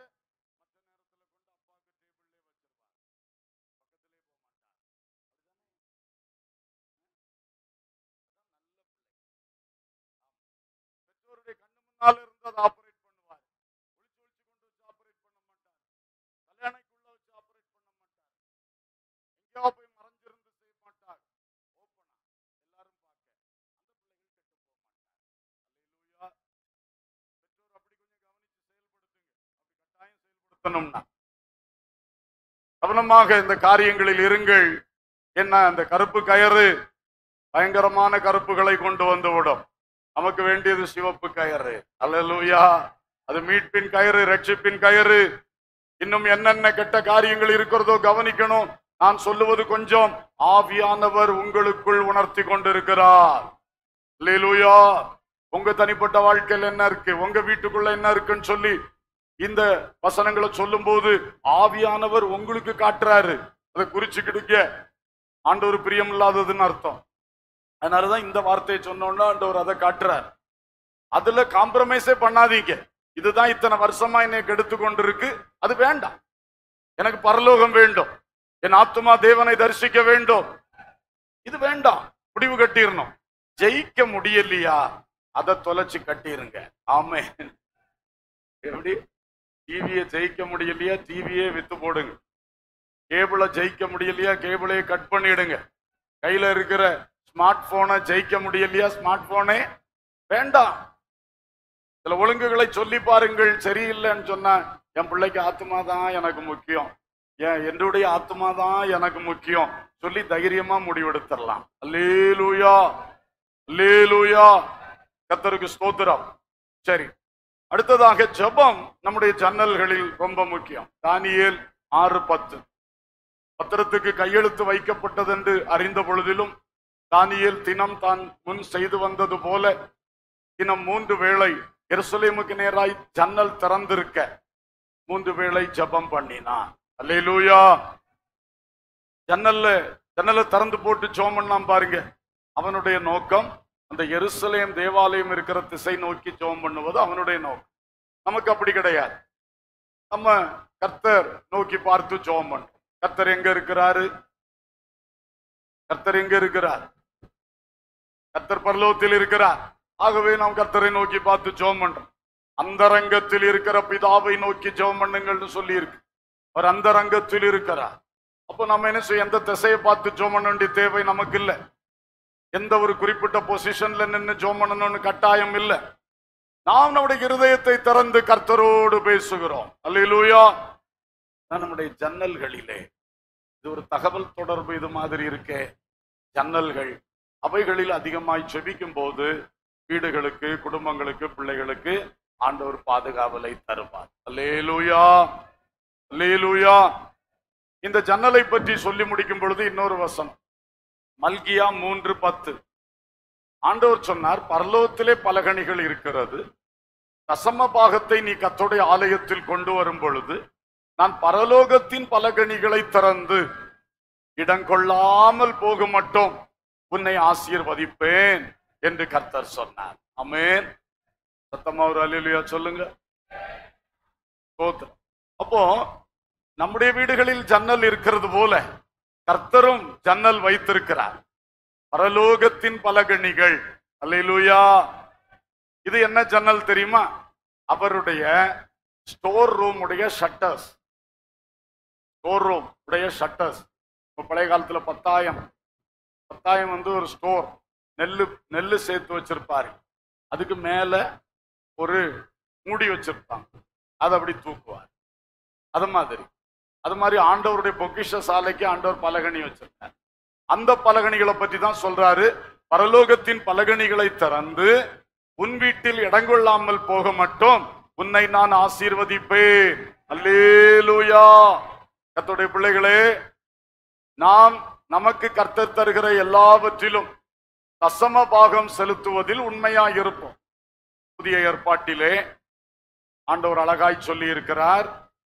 பெற்றோருடைய கண்ணு முன்னால இருந்து அதை ஆபரேட் பண்ணுவார் ஒளிச்சு ஒளிச்சு கொண்டு வச்சு ஆபரேட் பண்ண மாட்டார் கல்யாணைக்குள்ள வச்சு ஆபரேட் பண்ண மாட்டார் எங்கேயோ போய் மறைஞ்சிருந்து செய்ய மாட்டார் ஓப்பனா எல்லாரும் பார்க்க அந்த பிள்ளைகள் கெட்டு போக மாட்டார் அல்லேலூயா பெற்றோர் அப்படி கொஞ்சம் கவனிச்சு செயல்படுத்துங்க அப்படி கட்டாயம் செயல்படுத்தணும் உணர்த்தணும்னா கவனமாக இந்த காரியங்களில் இருங்கள் என்ன அந்த கருப்பு கயறு பயங்கரமான கருப்புகளை கொண்டு வந்து விடும் நமக்கு வேண்டியது சிவப்பு கயறு அல்லேலூயா அது மீட்பின் கயிறு ரட்சிப்பின் கயிறு இன்னும் என்னென்ன கெட்ட காரியங்கள் இருக்கிறதோ கவனிக்கணும் நான் சொல்லுவது கொஞ்சம் ஆவியானவர் உங்களுக்குள் உணர்த்தி கொண்டிருக்கிறார் அல்லேலூயா உங்க தனிப்பட்ட வாழ்க்கையில் என்ன இருக்கு உங்க வீட்டுக்குள்ள என்ன இருக்குன்னு சொல்லி இந்த வசனங்களை சொல்லும் போது ஆவியானவர் உங்களுக்கு காட்டுறாரு அதை குறிச்சுக்கிடுங்க ஆண்டவர் பிரியம் இல்லாததுன்னு அர்த்தம் அதனாலதான் இந்த வார்த்தையை சொன்னோன்னா ஆண்டவர் அதை காட்டுறார் அதுல காம்ப்ரமைஸே பண்ணாதீங்க இதுதான் இத்தனை வருஷமா என்னை கெடுத்து கொண்டிருக்கு அது வேண்டாம் எனக்கு பரலோகம் வேண்டும் என் ஆத்துமா தேவனை தரிசிக்க வேண்டும் இது வேண்டாம் முடிவு கட்டிடணும் ஜெயிக்க முடியலையா அதை தொலைச்சு கட்டிருங்க ஆமே எப்படி டிவியை ஜெயிக்க முடியலையா டிவியே வித்து போடுங்க கேபிளை ஜெயிக்க முடியலையா கேபிளையே கட் பண்ணிடுங்க கையில இருக்கிற ஸ்மார்ட் போனை ஜெயிக்க முடியலையா ஸ்மார்ட் போனே வேண்டாம் சில ஒழுங்குகளை சொல்லி பாருங்கள் சரியில்லைன்னு சொன்னா என் பிள்ளைக்கு ஆத்மா தான் எனக்கு முக்கியம் ஏன் என்னுடைய ஆத்மா தான் எனக்கு முக்கியம் சொல்லி தைரியமா முடிவெடுத்துடலாம் அல்லேலூயா அல்லேலூயா கத்தருக்கு ஸ்தோத்திரம் சரி அடுத்ததாக ஜெபம் நம்முடைய ஜன்னல்களில் ரொம்ப முக்கியம் தானியேல் ஆறு பத்து பத்திரத்துக்கு கையெழுத்து வைக்கப்பட்டது என்று அறிந்த பொழுதிலும் தானியேல் தினம் தான் முன் செய்து வந்தது போல தினம் மூன்று வேளை எருசலேமுக்கு நேராய் ஜன்னல் திறந்திருக்க மூன்று வேளை ஜெபம் பண்ணினான் அல்லேலூயா ஜன்னல்ல ஜன்னலை திறந்து போட்டு ஜோம் பண்ணாம பாருங்க அவனுடைய நோக்கம் அந்த எருசலேம் தேவாலயம் இருக்கிற திசை நோக்கி ஜெபம் பண்ணுவது அவனுடைய நோக்கம் நமக்கு அப்படி கிடையாது நம்ம கர்த்தர் நோக்கி பார்த்து ஜெபம் பண்றோம் கர்த்தர் எங்க இருக்கிறாரு கர்த்தர் எங்க இருக்கிறார் கர்த்தர் பரலோகத்தில் இருக்கிறார் ஆகவே நாம் கர்த்தரை நோக்கி பார்த்து ஜெபம் பண்றோம் அந்தரங்கத்தில் இருக்கிற பிதாவை நோக்கி ஜெபம் பண்ணுங்கள்னு சொல்லி இருக்கு அவர் அந்தரங்கத்தில் இருக்கிறார் அப்போ நம்ம என்ன செய்ய எந்த திசையை பார்த்து ஜெபம் பண்ண வேண்டிய தேவை நமக்கு இல்லை எந்த ஒரு குறிப்பிட்ட பொசிஷன்ல நின்று ஜெபம் பண்ணணும்னு கட்டாயம் இல்லை நாம் நம்முடைய இருதயத்தை திறந்து கர்த்தரோடு பேசுகிறோம் அல்லேலூயா நான் நம்முடைய ஜன்னல்களிலே இது ஒரு தகவல் தொடர்பு இது மாதிரி இருக்கே ஜன்னல்கள் அவைகளில் அதிகமாய் செபிக்கும் போது வீடுகளுக்கு குடும்பங்களுக்கு பிள்ளைகளுக்கு ஆண்டவர் பாதுகாவலை தருவார் அல்லேலூயா அல்லேலூயா இந்த ஜன்னலை பற்றி சொல்லி முடிக்கும் பொழுது இன்னொரு வசனம் மல்கியா மூன்று பத்து ஆண்டவர் சொன்னார் பரலோகத்திலே பலகணிகள் இருக்கிறது தசம பாகத்தை நீ கத்தோடைய ஆலயத்தில் கொண்டு வரும் பொழுது நான் பரலோகத்தின் பலகணிகளை திறந்து இடங்கொள்ளாமல் போக மட்டும் உன்னை ஆசீர்வதிப்பேன் என்று கர்த்தர் சொன்னார் அமேன் சத்தமா ஒரு அலிலியா சொல்லுங்க ஸ்தோத்திரம். அப்போ நம்முடைய வீடுகளில் ஜன்னல் இருக்கிறது போல கர்த்தரும் ஜன்னல் வைத்திருக்கிறார் பரலோகத்தின் பலகணிகள் அல்லேலூயா இது என்ன ஜன்னல் தெரியுமா அவருடைய ஸ்டோர் ரூம் உடைய ஷட்டர்ஸ் ஸ்டோர் ரூம் உடைய ஷட்டர்ஸ் இப்போ பழைய காலத்துல பத்தாயம் பத்தாயம் வந்து ஒரு ஸ்டோர் நெல்லு நெல்லு சேர்த்து வச்சிருப்பாரு அதுக்கு மேல ஒரு மூடி வச்சிருப்பாங்க அதை அப்படி தூக்குவார் அது மாதிரி அது மாதிரி ஆண்டவருடைய பொக்கிஷ சாலைக்கு ஆண்டவர் பலகணி வச்சிருக்கார் அந்த பலகணிகளை பற்றி தான் சொல்றாரு பரலோகத்தின் பலகணிகளை திறந்து உன் வீட்டில் இடங்கொள்ளாமல் போக மட்டும் உன்னை நான் ஆசீர்வதிப்பேன் அல்லேலூயா கர்த்தருடைய பிள்ளைகளே நாம் நமக்கு கர்த்தர் தருகிற எல்லாவற்றிலும் தசம பாகம் செலுத்துவதில் உண்மையாய் இருப்போம் புதிய ஏற்பாட்டிலே ஆண்டவர் அழகாய் சொல்லி இருக்கிறார்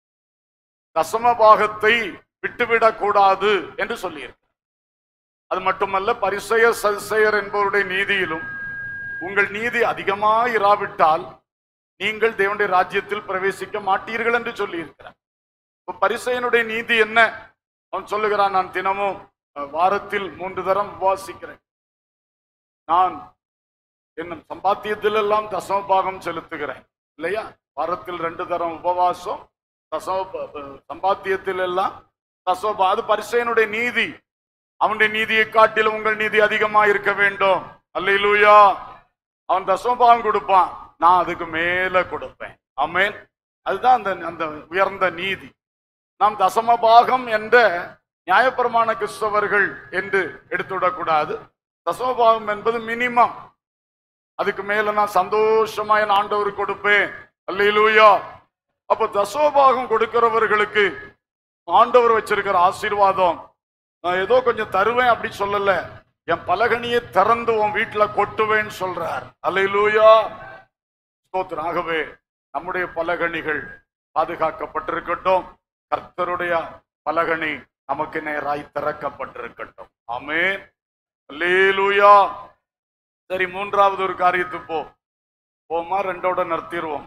தசம பாகத்தை விட்டுவிடக் கூடாது என்று சொல்லியிருக்கிறார் அது மட்டுமல்ல பரிசெயர் சதுசெயர் என்பவருடைய நீதியிலும் உங்கள் நீதி அதிகமாய் இராவிட்டால் நீங்கள் தேவனுடைய ராஜ்யத்தில் பிரவேசிக்க மாட்டீர்கள் என்று சொல்லியிருக்கிறார் இப்ப பரிசெயனுடைய நீதி என்ன அவன் சொல்லுகிறான் நான் தினமும் அஹ், வாரத்தில் மூன்று தரம் உபவாசிக்கிறேன் நான் என்ன சம்பாத்தியத்தில் எல்லாம் தசம பாகம் செலுத்துகிறேன் இல்லையா வாரத்தில் ரெண்டு தரம் உபவாசம் தசம ப- ப- சம்பாத்தியத்தில் எல்லாம் தசம பா- அது பரிசையனுடைய நீதி அவனுடைய நீதியை காட்டிலும் உங்கள் நீதி அதிகமா இருக்க வேண்டும் அல்லேலூயா அவன் தசம பாகம் கொடுப்பான் நான் அதுக்கு மேல கொடுப்பேன் ஆமென் அதுதான் அந்த அந்த உயர்ந்த நீதி நாம் தசமபாகம் என்ற நியாயப்பிரமாண கிறிஸ்தவர்கள் என்று எடுத்துவிடக்கூடாது தசமபாகம் என்பது மினிமம் அதுக்கு மேல நான் சந்தோஷமா என் ஆண்டவருக்கு கொடுப்பேன் அல்லேலூயா அப்ப தசோபாகம் கொடுக்கிறவர்களுக்கு ஆண்டவர் வச்சிருக்கிற ஆசீர்வாதம் நான் ஏதோ கொஞ்சம் தருவேன் அப்படி சொல்லல என் பலகனியை திறந்து உன் வீட்டுல கொட்டுவேன்னு சொல்றார் அல்லேலூயா ஸ்தோத்திரம் ஆகவே நம்முடைய பலகணிகள் பாதுகாக்கப்பட்டிருக்கட்டும் கர்த்தருடைய பலகணி நமக்கு நேராய் திறக்கப்பட்டிருக்கட்டும் ஆமென் அல்லேலூயா சரி மூன்றாவது ஒரு காரியத்துக்கு போ போமா ரெண்டோட நிறுத்திடுவோம்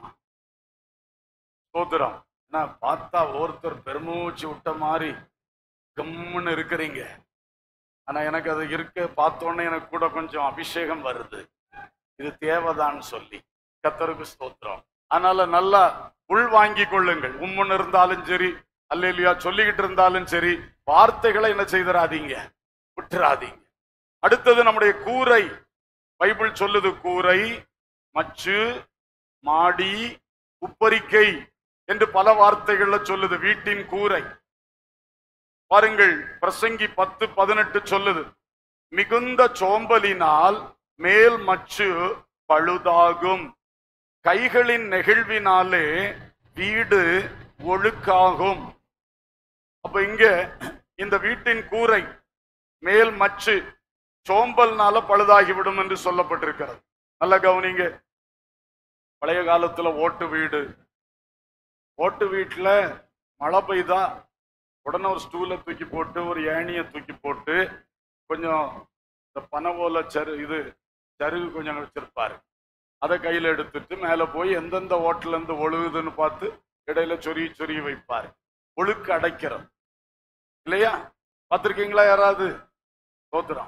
ஸ்தோத்திரம் என்ன பார்த்தா ஒருத்தர் பெருமூச்சு விட்ட மாதிரி கம்முன்னு இருக்கிறீங்க ஆனா எனக்கு அது இருக்க பார்த்தோன்னே எனக்கு கூட கொஞ்சம் அபிஷேகம் வருது இது தேவைதான்னு சொல்லி கத்தருக்கு ஸ்தோத்திரம் அதனால நல்லா உள் வாங்கி கொள்ளுங்கள் உம்முன்னு இருந்தாலும் சரி அல்லையா சொல்லிக்கிட்டு இருந்தாலும் சரி வார்த்தைகளை என்ன செய்திடாதீங்க விட்டுறாதீங்க அடுத்தது நம்முடைய கூரை பைபிள் சொல்லுது கூரை மச்சு மாடி உப்பரிக்கை என்று பல வார்த்தைகள்ல சொல்லுது வீட்டின் கூரை பாருங்கள் பிரசங்கி பத்து பதினெட்டு சொல்லுது மிகுந்த சோம்பலினால் மேல் மச்சு பழுதாகும் கைகளின் நெகிழ்வினாலே வீடு ஒழுக்காகும் அப்ப இங்க இந்த வீட்டின் கூரை மேல் மச்சு சோம்பல்னால பழுதாகிவிடும் என்று சொல்லப்பட்டிருக்கிறது நல்ல கவனிங்க பழைய காலத்துல ஓட்டு வீடு ஓட்டு வீட்டுல மழை பெய்தா உடனே ஒரு ஸ்டூலை தூக்கி போட்டு ஒரு ஏணியை தூக்கி போட்டு கொஞ்சம் இந்த பனை போல சரு இது சருகு கொஞ்சம் வச்சிருப்பாரு அதை கையில எடுத்துட்டு மேல போய் எந்தெந்த ஓட்டுல இருந்து ஒழுகுதுன்னு பார்த்து இடையில சொருகி சொருகி வைப்பாரு ஒழுக்கு அடைக்கிறது இல்லையா பார்த்திருக்கீங்களா யாராவது தோத்துறான்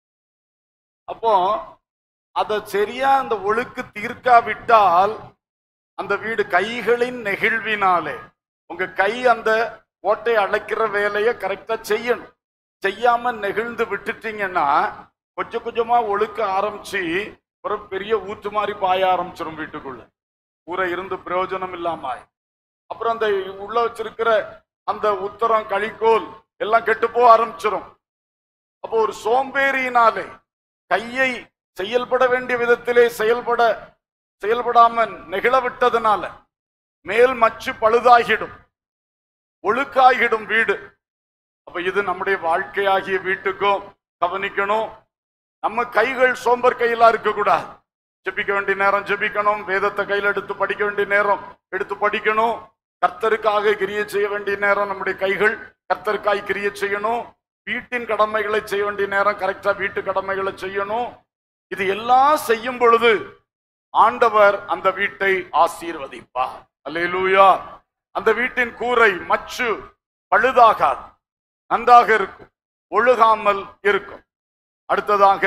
அப்போ அதை சரியா அந்த ஒழுக்கு தீர்க்காவிட்டால் அந்த வீடு கைகளின் நெகிழ்வினாலே உங்க கை அந்த ஓட்டை அடைக்கிற வேலையை கரெக்டா செய்யணும் செய்யாம நெகிழ்ந்து விட்டுட்டீங்கன்னா கொஞ்சம் கொஞ்சமா ஒழுக்க ஆரம்பிச்சு அப்புறம் பெரிய ஊத்து மாதிரி பாய ஆரம்பிச்சிடும் வீட்டுக்குள்ள ஊரை இருந்து பிரயோஜனம் இல்லாம ஆயிடும். அப்புறம் அந்த உள்ள வச்சிருக்கிற அந்த உத்தரம் கழிக்கோல் எல்லாம் கெட்டு போக ஆரம்பிச்சிடும் அப்போ ஒரு சோம்பேறியினாலே கையை செயல்பட வேண்டிய விதத்திலே செயல்பட செயல்படாம நெகிழ விட்டதுனால மேல் மச்சு பழுதாகிடும் ஒழுக்காகிடும் வீடு அப்ப இது நம்முடைய வாழ்க்கையாகிய வீட்டுக்கும் கவனிக்கணும் நம்ம கைகள் சோம்பர் கையிலா இருக்க கூடாது ஜெபிக்க வேண்டிய நேரம் ஜெபிக்கணும் வேதத்தை கையில எடுத்து படிக்க வேண்டிய நேரம் எடுத்து படிக்கணும் கர்த்தருக்காக கிரியை செய்ய வேண்டிய நேரம் நம்முடைய கைகள் கர்த்தருக்காய் கிரியை செய்யணும் வீட்டின் கடமைகளை செய்ய வேண்டிய நேரம் கரெக்டா வீட்டு கடமைகளை செய்யணும் இது எல்லாம் செய்யும் பொழுது ஆண்டவர் அந்த வீட்டை ஆசீர்வதிப்பார் அல்லேலூயா அந்த வீட்டின் கூரை மச்சு பழுதாகாது நன்றாக இருக்கும் ஒழுகாமல் இருக்கும் அடுத்ததாக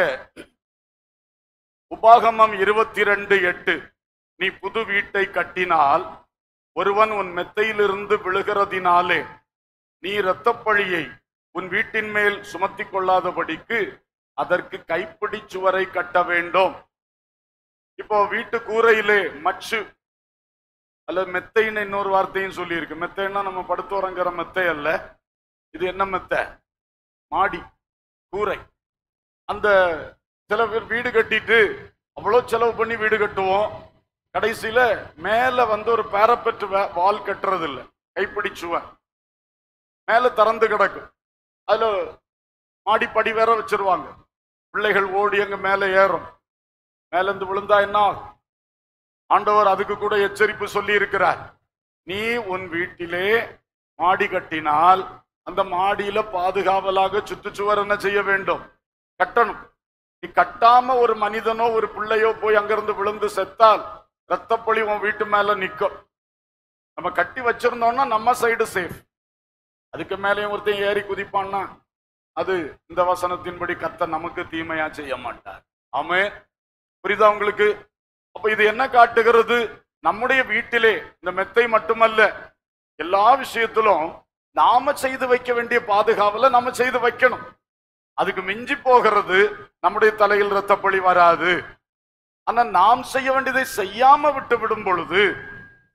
உபாகமம் இருபத்தி ரெண்டு எட்டு நீ புது வீட்டை கட்டினால் ஒருவன் உன் மெத்தையிலிருந்து விழுகிறதினாலே நீ இரத்தப்பழியை உன் வீட்டின் மேல் சுமத்தி கொள்ளாதபடிக்கு அதற்கு கைப்பிடி சுவரை கட்ட வேண்டும் இப்போ வீட்டு கூரையிலே மச்சு அல்லது மெத்தைன்னு இன்னொரு வார்த்தையும் சொல்லியிருக்கு மெத்தைன்னா நம்ம படுத்து உறங்குற மெத்தை அல்ல இது என்ன மெத்தை மாடி கூரை அந்த சில பேர் வீடு கட்டிட்டு அவ்வளோ செலவு பண்ணி வீடு கட்டுவோம் கடைசியில மேல வந்து ஒரு பேரப்பெட்டு வால் கட்டுறது இல்ல கைப்பிடி சுவன் மேல திறந்து கிடக்கும் அதுல மாடிப்படி வேற வச்சிருவாங்க பிள்ளைகள் ஓடி அங்க மேல ஏறும் மேல இருந்து விழுந்தா என்ன ஆகும்? ஆண்டவர் அதுக்கு கூட எச்சரிப்பு சொல்லி இருக்கிறார் நீ உன் வீட்டிலே மாடி கட்டினால் அந்த மாடியில பாதுகாவலாக சுற்றுச்சுவர் என்ன செய்ய வேண்டும் கட்டணும் நீ கட்டாம ஒரு மனிதனோ ஒரு பிள்ளையோ போய் அங்கிருந்து விழுந்து செத்தால் ரத்தப்பொழி உன் வீட்டு மேல நிக்கும் நம்ம கட்டி வச்சிருந்தோம்னா நம்ம சைடு சேஃப் அதுக்கு மேலேயும் ஒருத்தன் ஏறி குதிப்பான்னா அது இந்த வசனத்தின்படி கத்த நமக்கு தீமையா செய்ய மாட்டார் ஆமே புரியுதா உங்களுக்கு அப்ப இது என்ன காட்டுகிறது நம்முடைய வீட்டிலே இந்த மெத்தை மட்டுமல்ல எல்லா விஷயத்திலும் நாம செய்து வைக்க வேண்டிய பாதுகாவலை நம்ம செய்து வைக்கணும் அதுக்கு மிஞ்சி போகிறது நம்முடைய தலையில் ரத்தப்பழி வராது ஆனா நாம் செய்ய வேண்டியதை செய்யாம விட்டு விடும் பொழுது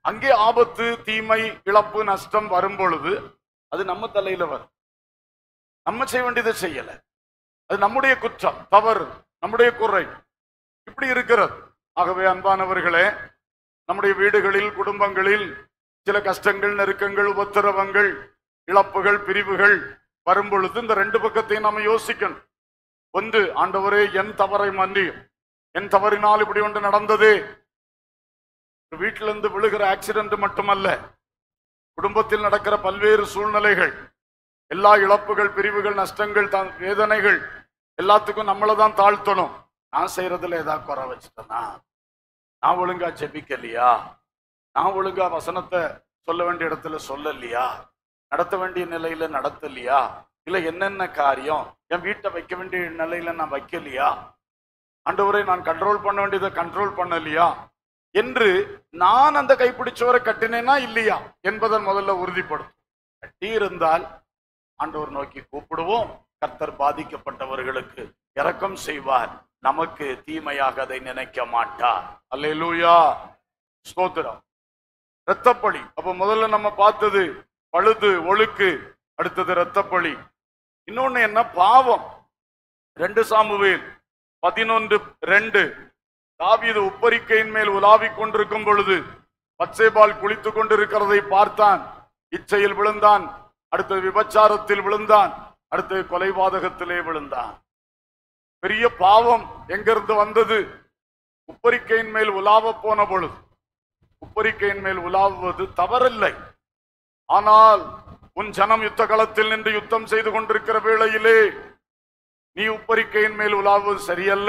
அங்கே ஆபத்து தீமை இழப்பு நஷ்டம் வரும் பொழுது அது நம்ம தலையில வரும் நம்ம செய்ய வேண்டியதை செய்யல அது நம்முடைய குற்றம் தவறு நம்முடைய குறை இப்படி இருக்கிறது ஆகவே அன்பானவர்களே நம்முடைய வீடுகளில் குடும்பங்களில் சில கஷ்டங்கள் நெருக்கங்கள் உபத்திரவங்கள் இழப்புகள் பிரிவுகள் வரும் பொழுது இந்த ரெண்டு பக்கத்தையும் நாம யோசிக்கணும் ஒன்று ஆண்டவரே என் தவறை மன்னியும் என் தவறினால் இப்படி ஒன்று நடந்தது வீட்டில இருந்து விழுகிற ஆக்சிடென்ட் மட்டுமல்ல குடும்பத்தில் நடக்கிற பல்வேறு சூழ்நிலைகள் எல்லா இழப்புகள் பிரிவுகள் நஷ்டங்கள் தான் வேதனைகள் எல்லாத்துக்கும் நம்மளை தான் தாழ்த்தணும் நான் செய்யறதுல ஏதாவது குறை வச்சுட்டேனா நான் ஒழுங்கா ஜெபிக்கலையா நான் ஒழுங்கா வசனத்தை சொல்ல வேண்டிய இடத்துல சொல்லலையா நடத்த வேண்டிய நிலையில நடத்தலையா இல்ல என்னென்ன காரியம் என் வீட்டை வைக்க வேண்டிய நிலையில நான் வைக்கலையா ஆண்டவரை நான் கண்ட்ரோல் பண்ண வேண்டியதை கண்ட்ரோல் பண்ணலையா என்று நான் அந்த கைப்பிடிச்சவரை கட்டினேனா இல்லையா என்பதன் முதல்ல உறுதிப்படும் கட்டி இருந்தால் ஆண்டவர் நோக்கி கூப்பிடுவோம் கர்த்தர் பாதிக்கப்பட்டவர்களுக்கு இரக்கம் செய்வார் நமக்கு தீமையாக அதை நினைக்க மாட்டார் அல்லேலூயா ஸ்தோத்திரம் இரத்தப்பழி அப்ப முதல்ல நம்ம பார்த்தது பழுது ஒழுக்கு அடுத்தது இரத்தப்பழி இன்னொன்னு என்ன பாவம் ரெண்டு சாமுவேல் பதினொன்று ரெண்டு தாவீது உப்பரிக்கையின் மேல் உலாவிக் கொண்டிருக்கும் பொழுது பச்சைபால் குளித்துக் கொண்டிருக்கிறதை பார்த்தான் இச்சையில் விழுந்தான் அடுத்தது விபச்சாரத்தில் விழுந்தான் அடுத்தது கொலைபாதகத்திலே விழுந்தான் பெரிய பாவம் எங்கிருந்து வந்தது உப்பரிக்கையின் மேல் உலாவ போன பொழுது உப்பரிக்கையின் மேல் உலாவுவது தவறில்லை ஆனால் உன் ஜனம் யுத்த களத்தில் நின்று யுத்தம் செய்து கொண்டிருக்கிற வேளையிலே நீ உப்பரிக்கையின் மேல் உலாவுவது சரியல்ல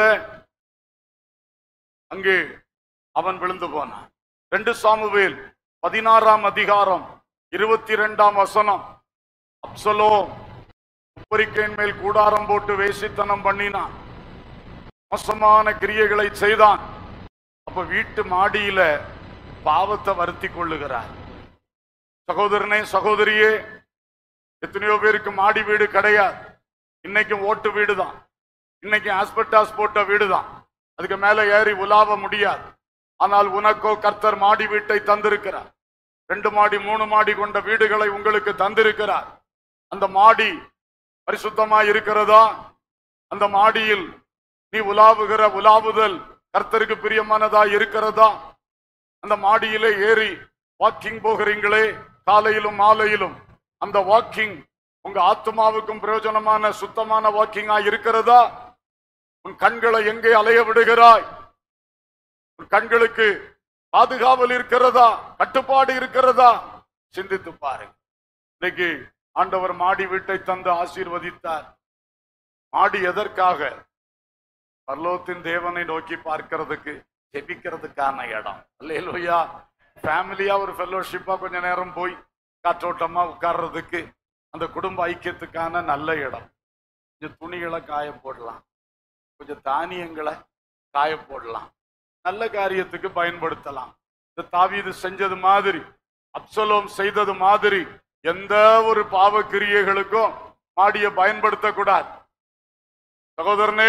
அங்கே அவன் விழுந்து போனான் ரெண்டு சாமுவேல் பதினாறாம் அதிகாரம் இருபத்தி இரண்டாம் வசனம் அப்சலோ உப்பரிக்கையின் மேல் கூடாரம் போட்டு வேசித்தனம் பண்ணினான் மோசமான கிரியைகளை செய்தான் அப்ப வீட்டு மாடியில பாவத்தை வருத்தி கொள்ளுகிறார் சகோதரனே சகோதரியே எத்தனையோ பேருக்கு மாடி வீடு கிடையாது இன்னைக்கும் ஓட்டு வீடு தான் இன்னைக்கு ஆஸ்பெட்டாஸ் போட்ட வீடு தான் அதுக்கு மேல ஏறி உலாவ முடியாது ஆனால் உனக்கோ கர்த்தர் மாடி வீட்டை தந்திருக்கிறார் ரெண்டு மாடி மூணு மாடி கொண்ட வீடுகளை உங்களுக்கு தந்திருக்கிறார் அந்த மாடி பரிசுத்தமா இருக்கிறதா அந்த மாடியில் நீ உலாவுகிற உலாவுதல் கர்த்தருக்கு பிரியமானதா இருக்கிறதா அந்த மாடியிலே ஏறி வாக்கிங் போகிறீங்களே காலையிலும் மாலையிலும் அந்த வாக்கிங் உங்க ஆத்மாவுக்கும் பிரயோஜனமான சுத்தமான வாக்கிங்கா இருக்கிறதா உன் கண்களை எங்கே அலைய விடுகிறாய் உன் கண்களுக்கு பாதுகாவல் இருக்கிறதா கட்டுப்பாடு இருக்கிறதா சிந்தித்து பாருங்க இன்னைக்கு ஆண்டவர் மாடி வீட்டை தந்து ஆசீர்வதித்தார் மாடி எதற்காக பரலோகத்தின் தேவனை நோக்கி பார்க்கிறதுக்கு ஜெபிக்கிறதுக்கான இடம் இல்லையா ஃபேமிலியா ஒரு ஃபெல்லோஷிப்பா கொஞ்ச நேரம் போய் காற்றோட்டமா உட்கார்றதுக்கு அந்த குடும்ப ஐக்கியத்துக்கான நல்ல இடம் கொஞ்சம் துணிகளை காய போடலாம் கொஞ்சம் தானியங்களை காய போடலாம் நல்ல காரியத்துக்கு பயன்படுத்தலாம் இந்த தாவீது செஞ்சது மாதிரி அப்சலோம் செய்தது மாதிரி எந்த ஒரு பாவ கிரியைகளுக்கும் மாடியை பயன்படுத்தக்கூடாது சகோதரனே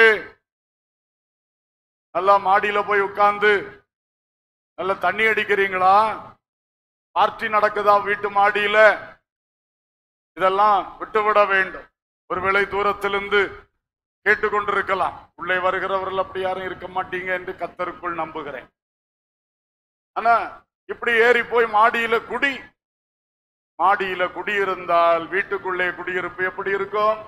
நல்லா மாடியில போய் உட்கார்ந்து நல்ல தண்ணி அடிக்கிறீங்களா பார்ட்டி நடக்குதா வீட்டு மாடியில இதெல்லாம் விட்டுவிட வேண்டும் ஒருவேளை தூரத்திலிருந்து கேட்டுக்கொண்டிருக்கலாம் உள்ளே வருகிறவர்கள் அப்படி யாரும் இருக்க மாட்டீங்க என்று கத்தருக்குள் நம்புகிறேன் ஆனா இப்படி ஏறி போய் மாடியில குடி மாடியில குடியிருந்தால் வீட்டுக்குள்ளே குடியிருப்பு எப்படி இருக்கும்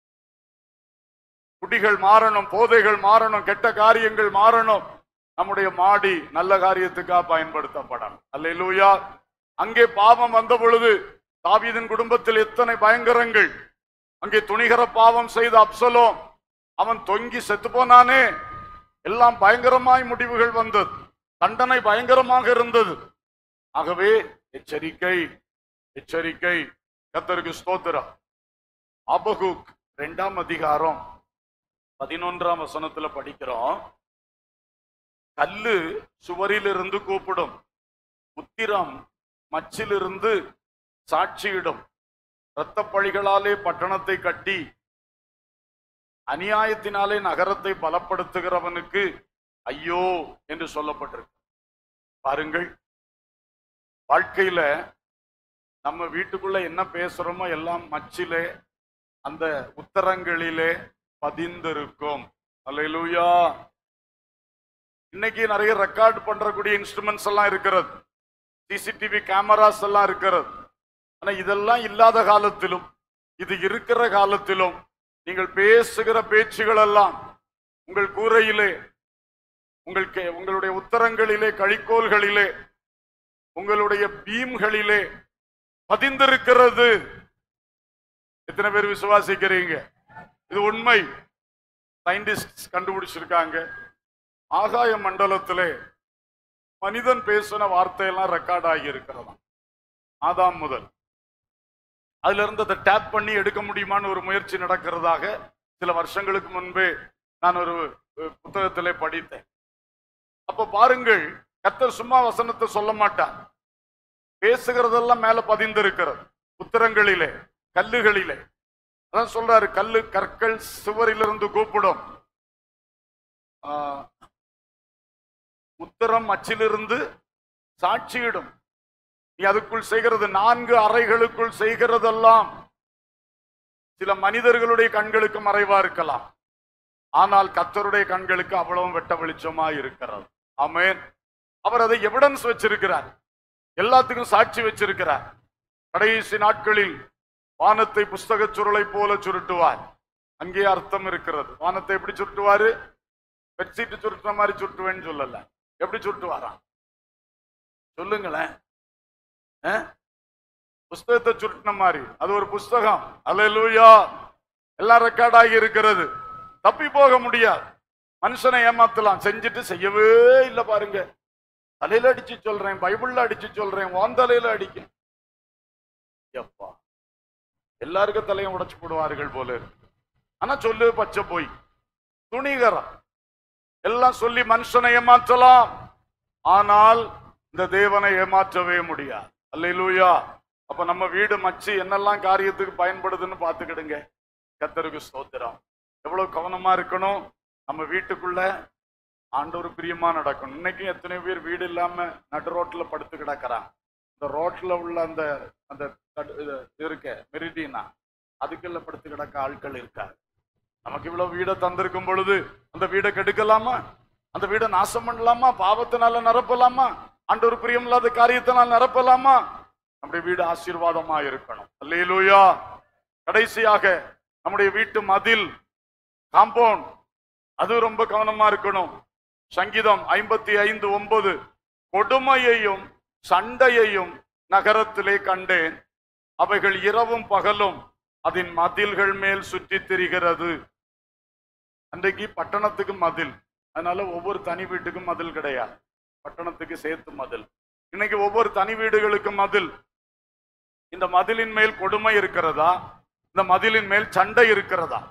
குடிகள் மாறணும் போதைகள் மாறணும் கெட்ட காரியங்கள் மாறணும் நம்முடைய மாடி நல்ல காரியத்துக்கா பயன்படுத்தப்படணும் அல்லேலூயா அங்கே பாவம் வந்த பொழுது தாவீதின் குடும்பத்தில் எத்தனை பயங்கரங்கள் அங்கே துணிகர பாவம் செய்த அப்சலோம் அவன் தொங்கி செத்து போனானே எல்லாம் பயங்கரமாய் முடிவுகள் வந்தது தண்டனை பயங்கரமாக இருந்தது ஆகவே எச்சரிக்கை எச்சரிக்கை கத்தருக்கு ஸ்தோத்திரம் அபகுக் இரண்டாம் அதிகாரம் பதினொன்றாம் வசனத்துல படிக்கிறோம் கல்லு சுவரிலிருந்து கூப்பிடும் உத்திரம் மச்சிலிருந்து சாட்சியிடும் இரத்தப்பழிகளாலே பட்டணத்தை கட்டி அநியாயத்தினாலே நகரத்தை பலப்படுத்துகிறவனுக்கு ஐயோ என்று சொல்லப்பட்டிருக்கு பாருங்கள் வாழ்க்கையில நம்ம வீட்டுக்குள்ள என்ன பேசுறோமோ எல்லாம் மச்சிலே அந்த உத்தரங்களிலே பதிந்திருக்கும் அல்லேலூயா இன்னைக்கு நிறைய ரெக்கார்ட் பண்றக்கூடிய இன்ஸ்ட்ருமெண்ட்ஸ் எல்லாம் இருக்கிறது சிசிடிவி கேமராஸ் எல்லாம் இருக்கிறது ஆனா இதெல்லாம் இல்லாத காலத்திலும் இது இருக்கிற காலத்திலும் நீங்கள் பேசுகிற பேச்சுகள் எல்லாம் உங்கள் கூரையிலே உங்கள் கே- உங்களுடைய உத்தரங்களிலே கழிக்கோல்களிலே உங்களுடைய பீம்களிலே பதிந்திருக்கிறது எத்தனை பேர் விசுவாசிக்கிறீங்க இது உண்மை சயின்டிஸ்ட் கண்டுபிடிச்சிருக்காங்க ஆகாய மண்டலத்திலே மனிதன் பேசின வார்த்தையெல்லாம் ரெக்கார்ட் ஆகி இருக்கிறதாம் ஆதாம் முதல் அதுல இருந்து அதை டேப் பண்ணி எடுக்க முடியுமான்னு ஒரு முயற்சி நடக்கிறதாக சில வருஷங்களுக்கு முன்பே நான் ஒரு அஹ், புத்தகத்திலே படித்தேன் அப்ப பாருங்கள் கர்த்தர் சும்மா வசனத்தை சொல்ல மாட்டார் பேசுகிறதெல்லாம் மேல பதிந்திருக்கிறது உத்தரங்களிலே கல்லுகளிலே அதான் சொல்றாரு கல்லு கற்கள் சுவரிலிருந்து கூப்பிடும் ஆஹ், உத்தரம் அச்சிலிருந்து சாட்சியிடும் நீ அதுக்குள் செய்கிறது நான்கு அறைகளுக்குள் செய்கிறதெல்லாம் சில மனிதர்களுடைய கண்களுக்கு மறைவா இருக்கலாம் ஆனால் கத்தருடைய கண்களுக்கு அவ்வளவும் வெட்ட வெளிச்சமா இருக்கிறது ஆமென் அவர் அதை எவிடன்ஸ் வச்சிருக்கிறார் எல்லாத்துக்கும் சாட்சி வச்சிருக்கிறார் கடைசி நாட்களில் வானத்தை புஸ்தக சுருளை போல சுருட்டுவார் அங்கே அர்த்தம் இருக்கிறது வானத்தை எப்படி சுருட்டுவாரு பெட்ஷீட் சுருட்டுற மாதிரி சுருட்டுவேன்னு சொல்லல எப்படி சுருட்டுவாராம் சொல்லுங்களேன் ஆ? புஸ்தகத்தை சுருட்டின மாதிரி அது ஒரு புஸ்தகம் அல்லேலூயா எல்லாம் ரெக்கார்ட் ஆகி இருக்கிறது தப்பி போக முடியாது மனுஷனை ஏமாத்தலாம் செஞ்சுட்டு செய்யவே இல்லை பாருங்க தலையில அடிச்சு சொல்றேன் பைபிள்ல அடிச்சு சொல்றேன் உன் தலையில அடிக்க எப்பா எல்லாருக்கும் தலையும் உடைச்சு போடுவார்கள் போல இருக்கு ஆனா சொல்லு பச்சை போய் துணிகரம் எல்லாம் சொல்லி மனுஷனை ஏமாற்றலாம் ஆனால் இந்த தேவனை ஏமாற்றவே முடியாது அல்லேலூயா அப்ப நம்ம வீடு மச்சி என்னெல்லாம் காரியத்துக்கு பயன்படுதுன்னு பார்த்துக்கிடுங்க கத்தருக்கு ஸ்தோத்திரம் எவ்வளவு கவனமா இருக்கணும் நம்ம வீட்டுக்குள்ள ஆண்டவர் பிரியமா நடக்கணும் இன்னைக்கு எத்தனை பேர் வீடு இல்லாம நடு ரோட்ல படுத்து கிடக்குறாங்க இந்த ரோட்ல உள்ள அந்த அந்த தடு- இது இருக்க மெரிடினா அதுக்குள்ள படுத்து கிடக்க ஆட்கள் இருக்காங்க நமக்கு இவ்வளவு வீடை தந்திருக்கும் பொழுது அந்த வீடை கெடுக்கலாமா அந்த வீடை நாசம் பண்ணலாமா பாவத்தினால நிரப்பலாமா ஆண்டவர் பிரியமில்லாத காரியத்தினால் நிரப்பலாமா நம்முடைய வீடு ஆசீர்வாதமா இருக்கணும் அல்லேலூயா கடைசியாக நம்முடைய வீட்டு மதில் காம்பவுண்ட் அது ரொம்ப கவனமா இருக்கணும் சங்கீதம் ஐம்பத்தி ஐந்து ஒன்பது கொடுமையையும் சண்டையையும் நகரத்திலே கண்டேன் அவைகள் இரவும் பகலும் அதன் மதில்கள் மேல் சுற்றித் திரிகிறது அன்றைக்கு பட்டணத்துக்கு மதில் அதனால ஒவ்வொரு தனி வீட்டுக்கும் மதில் கிடையாது பட்டணத்துக்கு சேர்த்து மதில் இன்னைக்கு ஒவ்வொரு தனி வீடுகளுக்கும் மதில் இந்த மதிலின் மேல் கொடுமை இருக்கிறதா இந்த மதிலின் மேல் சண்டை இருக்கிறதா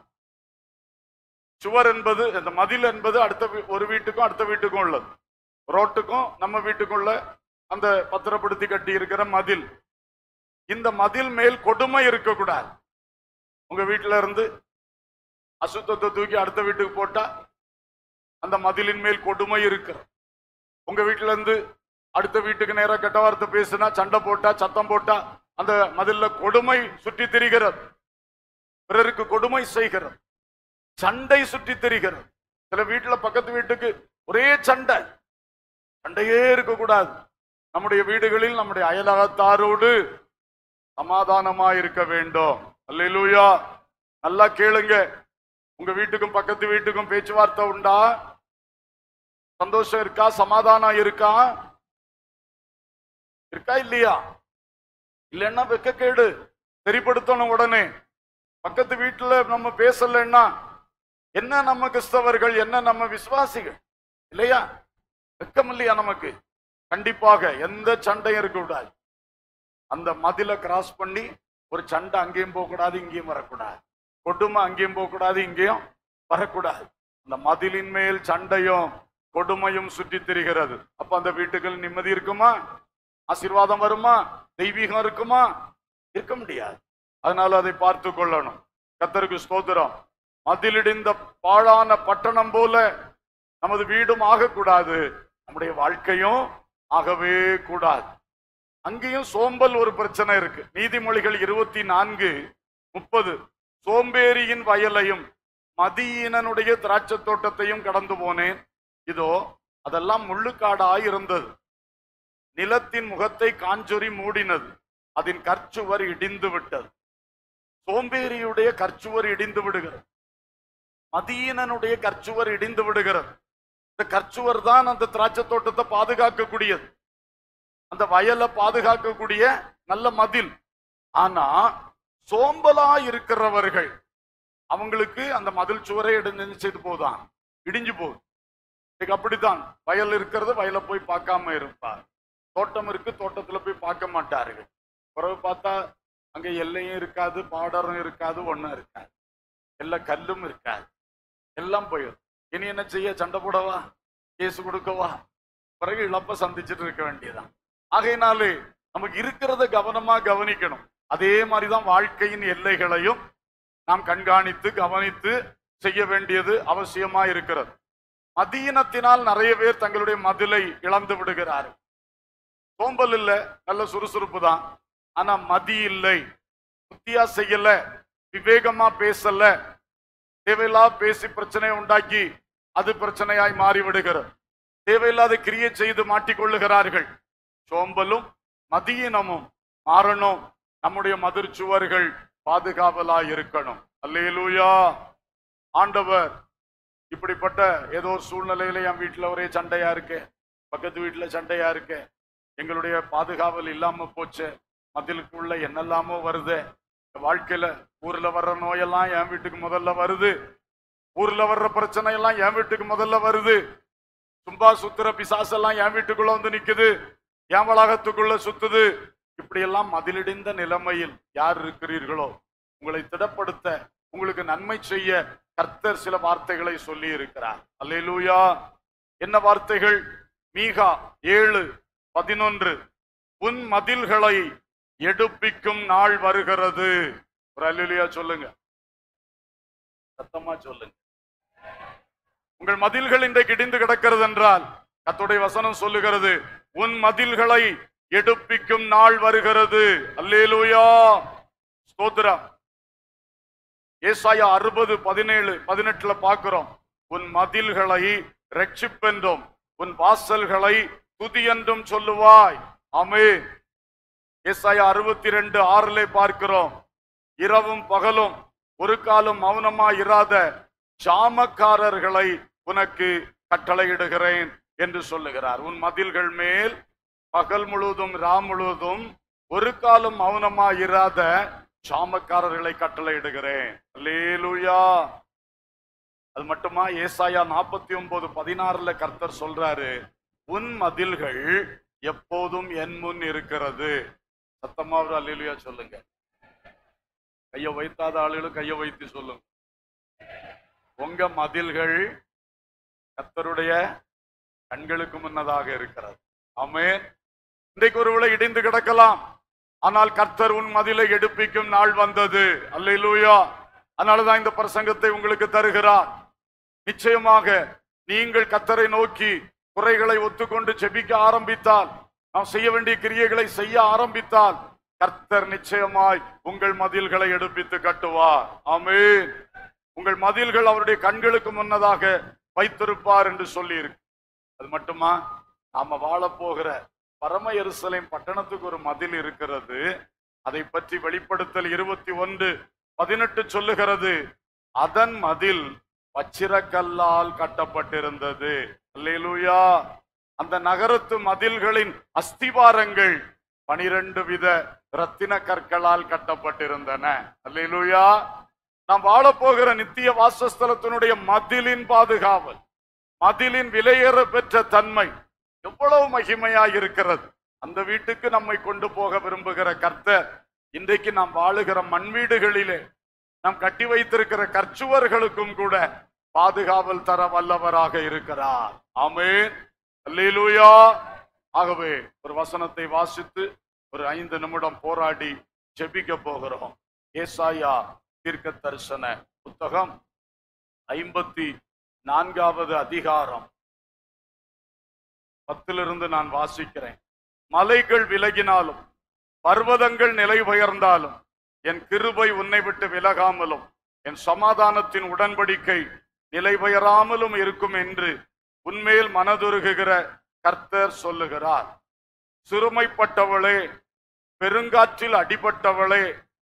சுவர் என்பது இந்த மதில் என்பது அடுத்த வீ- ஒரு வீட்டுக்கும் அடுத்த வீட்டுக்கும் உள்ளது ரோட்டுக்கும் நம்ம வீட்டுக்குள்ள அந்த பத்திரப்படுத்தி கட்டி இருக்கிற மதில் இந்த மதில் மேல் கொடுமை இருக்கக்கூடாது உங்க வீட்டுல இருந்து அசுத்தத்தை தூக்கி அடுத்த வீட்டுக்கு போட்டா அந்த மதிலின் மேல் கொடுமை இருக்கிறது உங்க வீட்டுல இருந்து அடுத்த வீட்டுக்கு நேரா கெட்ட வார்த்தை பேசுனா சண்டை போட்டா சத்தம் போட்டா அந்த மதில்ல கொடுமை சுற்றி திரிகிறது பிறருக்கு கொடுமை செய்கிறது சண்டை சுற்றி திரிகிறது சில வீட்டுல பக்கத்து வீட்டுக்கு ஒரே சண்டை சண்டையே இருக்கக்கூடாது நம்முடைய வீடுகளில் நம்முடைய அயலகத்தாரோடு சமாதானமா இருக்க வேண்டும் அல்லேலூயா நல்லா கேளுங்க உங்க வீட்டுக்கும் பக்கத்து வீட்டுக்கும் பேச்சுவார்த்தை உண்டா சந்தோஷம் இருக்கா சமாதானம் இருக்கா இருக்கா இல்லையா இல்லைன்னா வெக்கக்கேடு சரிப்படுத்தணும் உடனே பக்கத்து வீட்டுல நம்ம பேசலைன்னா என்ன நம்ம கிறிஸ்தவர்கள் என்ன நம்ம விசுவாசிகள் இல்லையா வெக்கம் இல்லையா நமக்கு கண்டிப்பாக எந்த சண்டையும் இருக்கக்கூடாது அந்த மதில கிராஸ் பண்ணி ஒரு சண்டை அங்கேயும் போகக்கூடாது இங்கேயும் வரக்கூடாது கொடுமை அங்கேயும் போகக்கூடாது இங்கேயும் வரக்கூடாது அந்த மதிலின் மேல் சண்டையும் கொடுமையும் சுற்றி திரிகிறது அப்ப அந்த வீட்டுகள் நிம்மதி இருக்குமா ஆசீர்வாதம் வருமா தெய்வீகம் இருக்குமா இருக்க முடியாது அதனால அதை பார்த்து கொள்ளணும் கத்தருக்கு ஸ்தோத்திரம் மதிலிடிந்த பாழான பட்டணம் போல நமது வீடும் ஆகக்கூடாது நம்முடைய வாழ்க்கையும் ஆகவே கூடாது அங்கேயும் சோம்பல் ஒரு பிரச்சனை இருக்கு நீதிமொழிகள் இருபத்தி நான்கு முப்பது சோம்பேறியின் வயலையும் மதியினனுடைய திராட்சை தோட்டத்தையும் கடந்து போனேன் இதோ அதெல்லாம் முள்ளுக்காடாய் இருந்தது நிலத்தின் முகத்தை காஞ்சொரி மூடினது அதன் கற்சுவர் இடிந்து விட்டது சோம்பேறியுடைய கற்சுவர் இடிந்து விடுகிறது மதியினனுடைய கற்சுவர் இடிந்து விடுகிறது இந்த கற்சுவர் தான் அந்த திராட்சை தோட்டத்தை பாதுகாக்கக்கூடியது அந்த வயலை பாதுகாக்கக்கூடிய நல்ல மதில் ஆனா சோம்பலா இருக்கிறவர்கள் அவங்களுக்கு அந்த மதில் சுவரே இடிஞ்சு செய்து போதான் இடிஞ்சு போகுது இன்னைக்கு அப்படித்தான் வயல் இருக்கிறது வயலை போய் பார்க்காம இருப்பார் தோட்டம் இருக்கு தோட்டத்துல போய் பார்க்க மாட்டார்கள் பிறகு பார்த்தா அங்க எல்லையும் இருக்காது பாடரும் இருக்காது ஒண்ணும் இருக்காது எல்லா கல்லும் இருக்காது எல்லாம் போயிடும் இனி என்ன செய்ய சண்டை போடவா கேஸ் கொடுக்கவா பிறகு இழப்ப சந்திச்சுட்டு இருக்க வேண்டியதான் ஆகையினாலே நமக்கு இருக்கிறத கவனமா கவனிக்கணும் அதே மாதிரிதான் வாழ்க்கையின் எல்லைகளையும் நாம் கண்காணித்து கவனித்து செய்ய வேண்டியது அவசியமா இருக்கிறது மதியினத்தினால் நிறைய பேர் தங்களுடைய மதிலை இழந்து விடுகிறார்கள் சோம்பல் இல்ல நல்ல சுறுசுறுப்பு தான் ஆனா மதி இல்லை புத்தியா செய்யல விவேகமா பேசல தேவையில்லா பேசி பிரச்சனையை உண்டாக்கி அது பிரச்சனையாய் மாறி விடுகிறது தேவையில்லாத கிரியை செய்து மாட்டிக்கொள்ளுகிறார்கள் சோம்பலும் மதியினமும் மாறணும் நம்முடைய மதிர் சுவர்கள் பாதுகாவலா இருக்கணும் அல்லேலூயா ஆண்டவர் இப்படிப்பட்ட ஏதோ ஒரு சூழ்நிலையில என் வீட்டுல ஒரே சண்டையா இருக்கு பக்கத்து வீட்டுல சண்டையா இருக்கு எங்களுடைய பாதுகாவல் இல்லாம போச்சு மதிலுக்குள்ள என்னெல்லாமோ வருது வாழ்க்கையில ஊர்ல வர்ற நோயெல்லாம் என் வீட்டுக்கு முதல்ல வருது ஊர்ல வர்ற பிரச்சனை எல்லாம் என் வீட்டுக்கு முதல்ல வருது சும்பா சுத்துற பிசாசெல்லாம் என் வீட்டுக்குள்ள வந்து நிக்குது என் வளாகத்துக்குள்ள சுத்துது இப்படி எல்லாம் மதிலிடிந்த நிலைமையில் யார் இருக்கிறீர்களோ உங்களை திடப்படுத்த உங்களுக்கு நன்மை செய்ய கர்த்தர் சில வார்த்தைகளை சொல்லி இருக்கிறார் அல்லேலூயா என்ன வார்த்தைகள் மீகா ஏழு பதினொன்று உன் மதில்களை எடுப்பிக்கும் நாள் வருகிறது ஒரு அல்லேலூயா சொல்லுங்க சத்தமா சொல்லுங்க உங்கள் மதில்கள் இன்றைக்கு இடிந்து கிடக்கிறது என்றால் கத்துடைய வசனம் சொல்லுகிறது உன் மதில்களை எடுப்பிக்கும் நாள் வருகிறது அல்லேலூயா ஸ்தோத்திரம் ஏசாயா அறுபது பதினேழு பதினெட்டுல பார்க்கிறோம் உன் மதில்களை ரட்சிப்பென்றும் உன் வாசல்களை துதி என்றும் சொல்லுவாய் ஆமே ஏசாயா அறுபத்தி ரெண்டு ஆறுல பார்க்கிறோம் இரவும் பகலும் ஒரு காலம் மௌனமாய் இராத ஜாமக்காரர்களை உனக்கு கட்டளையிடுகிறேன் என்று சொல்லுகிறார் உன் மதில்கள் மேல் பகல் முழுவதும் ரா முழுவதும் ஒரு காலம் மௌனமாய் இராத சாமக்காரர்களை கட்டளையிடுகிறேன் அல்லேலூயா அது மட்டுமா ஏசாயா நாற்பத்தி ஒன்பது பதினாறுல கர்த்தர் சொல்றாரு உன் மதில்கள் எப்போதும் என் முன் இருக்கிறது சத்தமா ஒரு அல்லேலூயா சொல்லுங்க கைய வைத்தாத ஆளுகளும் கைய வைத்து சொல்லுங்க உங்க மதில்கள் கர்த்தருடைய கண்களுக்கு முன்னதாக இருக்கிறது ஆமென் இன்றைக்கு ஒருவேளை இடிந்து கிடக்கலாம் ஆனால் கர்த்தர் உன் மதிலை எடுப்பிக்கும் நாள் வந்தது அல்லேலூயா அதனாலதான் இந்த பிரசங்கத்தை உங்களுக்கு தருகிறார் நிச்சயமாக நீங்கள் கர்த்தரை நோக்கி குறைகளை ஒத்துக்கொண்டு ஜெபிக்க ஆரம்பித்தால் நாம் செய்ய வேண்டிய கிரியைகளை செய்ய ஆரம்பித்தால் கர்த்தர் நிச்சயமாய் உங்கள் மதில்களை எடுப்பித்து கட்டுவார் ஆமென் உங்கள் மதில்கள் அவருடைய கண்களுக்கு முன்னதாக வைத்திருப்பார் என்று சொல்லி இருக்கு அது மட்டுமா நாம வாழப் போகிற பரம எருசலேம் பட்டணத்துக்கு ஒரு மதில் இருக்கிறது அதை பற்றி வெளிப்படுத்தல் இருபத்தி ஒன்று பதினெட்டு சொல்லுகிறது அதன் மதில் வச்சிரக்கல்லால் கட்டப்பட்டிருந்தது அல்லேலூயா அந்த நகரத்து மதில்களின் அஸ்திவாரங்கள் பனிரெண்டு வித ரத்தின கற்களால் கட்டப்பட்டிருந்தன அல்லேலூயா நாம் வாழப்போகிற நித்திய வாசஸ்தலத்தினுடைய மதிலின் பாதுகாவல் மதிலின் விலையேற பெற்ற தன்மை எவ்வளவு மகிமையாய் இருக்கிறது அந்த வீட்டுக்கு நம்மை கொண்டு போக விரும்புகிற கர்த்தர் இன்றைக்கு நாம் வாழுகிற மண் வீடுகளிலே நாம் கட்டி வைத்திருக்கிற கற்சுவர்களுக்கும் கூட பாதுகாவல் தர வல்லவராக இருக்கிறார் ஆமென் அல்லேலூயா ஆகவே ஒரு வசனத்தை வாசித்து ஒரு ஐந்து நிமிடம் போராடி ஜெபிக்க போகிறோம் ஏசாயா தீர்க்க தரிசன புத்தகம் ஐம்பத்தி நான்காவது அதிகாரம் பத்திலிருந்து நான் வாசிக்கிறேன் மலைகள் விலகினாலும் பர்வதங்கள் நிலை பெயர்ந்தாலும் என் கிருபை உன்னை விட்டு விலகாமலும் என் சமாதானத்தின் உடன்படிக்கை நிலை பெயராமலும் இருக்கும் என்று உன்மேல் மனதுருகுகிற கர்த்தர் சொல்லுகிறார் சிறுமைப்பட்டவளே பெருங்காற்றில் அடிபட்டவளே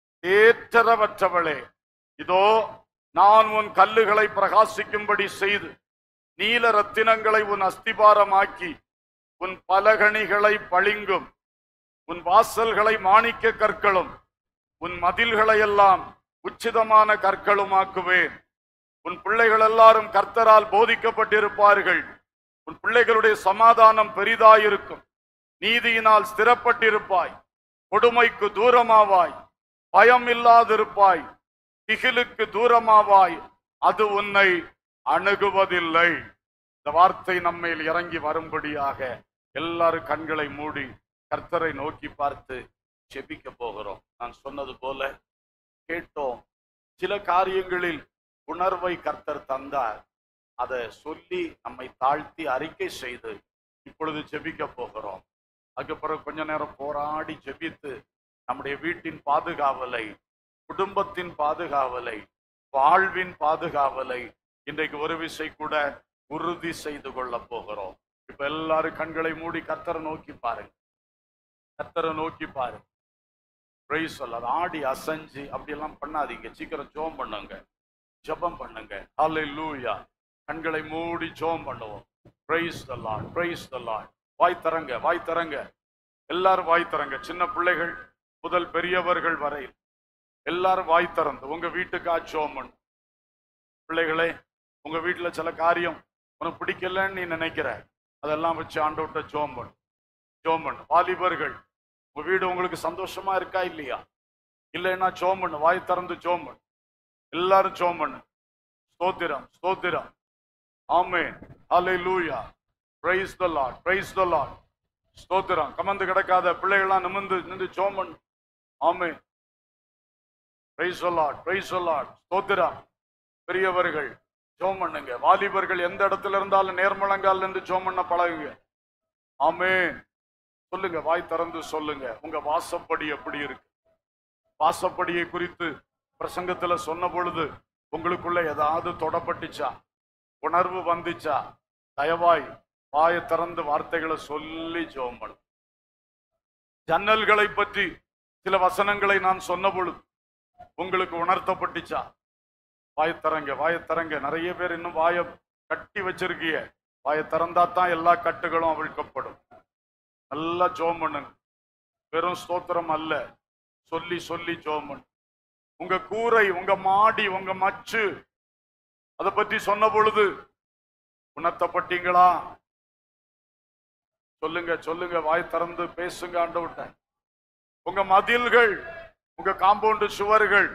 ஏற்றரவற்றவளே இதோ நான் உன் கல்லுகளை பிரகாசிக்கும்படி செய்து நீல ரத்தினங்களை உன் அஸ்திபாரமாக்கி உன் பலகணிகளை பளிங்கும் உன் வாசல்களை மாணிக்க கற்களும் உன் மதில்களை எல்லாம் உச்சிதமான கற்களுமாக்குவேன் உன் பிள்ளைகள் எல்லாரும் கர்த்தரால் போதிக்கப்பட்டிருப்பார்கள் உன் பிள்ளைகளுடைய சமாதானம் பெரிதாயிருக்கும் நீதியினால் ஸ்திரப்பட்டிருப்பாய் கொடுமைக்கு தூரமாவாய் பயம் இல்லாதிருப்பாய் திகிலுக்கு தூரமாவாய் அது உன்னை அணுகுவதில்லை இந்த வார்த்தை நம்மேல் இறங்கி வரும்படியாக எல்லாரும் கண்களை மூடி கர்த்தரை நோக்கி பார்த்து செபிக்க போகிறோம் நான் சொன்னது போல கேட்டோம் சில காரியங்களில் உணர்வை கர்த்தர் தந்தார் அதை சொல்லி நம்மை தாழ்த்தி அறிக்கை செய்து இப்பொழுது ஜெபிக்க போகிறோம் அதுக்கு பிறகு கொஞ்ச நேரம் போராடி ஜெபித்து நம்முடைய வீட்டின் பாதுகாவலை குடும்பத்தின் பாதுகாவலை வாழ்வின் பாதுகாவலை இன்றைக்கு ஒரு விசை கூட உறுதி செய்து கொள்ள போகிறோம் இப்ப எல்லாரும் கண்களை மூடி கர்த்தரை நோக்கி பாருங்க கர்த்தரை நோக்கி பாருங்க பிரைஸ் சொல்ல ஆடி அசைஞ்சு அப்படியெல்லாம் பண்ணாதீங்க சீக்கிரம் ஜோம் பண்ணுங்க ஜெபம் பண்ணுங்க ஹalleluya கண்களை மூடி ஜோம் பண்ணுவோம் praise the lord praise the lord வாய் தரங்க வாய் தரங்க எல்லாரும் வாய் தரங்க சின்ன பிள்ளைகள் முதல் பெரியவர்கள் வரை எல்லாரும் வாய் திறந்து உங்க வீட்டுக்கா ஜோம் பண்ணு பிள்ளைகளே உங்க வீட்டுல சில காரியம் உனக்கு பிடிக்கலன்னு நீ நினைக்கிற அதெல்லாம் வச்சு ஆண்டவர்கிட்ட ஜோம் பண்ணு ஜோம் பண்ணு வாலிபர்கள் உங்க வீடு உங்களுக்கு சந்தோஷமா இருக்கா இல்லையா இல்லைன்னா ஜோம் பண்ணு வாய் திறந்து ஜோம் பண்ணு எல்லாரும் ஜோம் பண்ணு ஸ்தோத்திரம் ஸ்தோத்திரம் ஆமே ஹalleluya praise the lord praise the lord ஸ்தோத்திரம் கமந்து கிடக்காத பிள்ளைகள்லாம் நிமிர்ந்து நின்று ஜோம் பண்ணு ஆமே பிரைஸ் சொல்லாட் பிரைஸ் சொல்லாட் ஸ்தோத்திரம் பெரியவர்கள் ஜோம் பண்ணுங்க வாலிபர்கள் எந்த இடத்துல இருந்தாலும் நேர்மலங்கால் இருந்து ஜோம் பண்ண பழகுங்க ஆமே சொல்லுங்க வாய் திறந்து சொல்லுங்க உங்க வாசப்படி எப்படி இருக்கு வாசப்படியை குறித்து பிரசங்கத்துல சொன்ன பொழுது உங்களுக்குள்ள ஏதாவது தொடப்பட்டுச்சா உணர்வு வந்துச்சா தயவாய் வாயை திறந்து வார்த்தைகளை சொல்லி ஜோம் பண்ணு ஜன்னல்களை பற்றி சில வசனங்களை நான் சொன்ன பொழுது உங்களுக்கு உணர்த்தப்பட்டுச்சா வாய் தரங்க வாயை தரங்க நிறைய பேர் இன்னும் வாயை கட்டி வச்சிருக்கீங்க வாயை திறந்தா தான் எல்லா கட்டுகளும் அவிழ்க்கப்படும் நல்லா ஜோம் பண்ணுங்க வெறும் ஸ்தோத்திரம் அல்ல சொல்லி சொல்லி ஜோம் பண்ணு உங்க கூரை உங்க மாடி உங்க மச்சு அதை பற்றி சொன்ன பொழுது உணர்த்தப்பட்டீங்களா சொல்லுங்க சொல்லுங்க வாய் திறந்து பேசுங்க ஆண்டவர்ட்ட உங்க மதில்கள் உங்க காம்பவுண்டு சுவர்கள்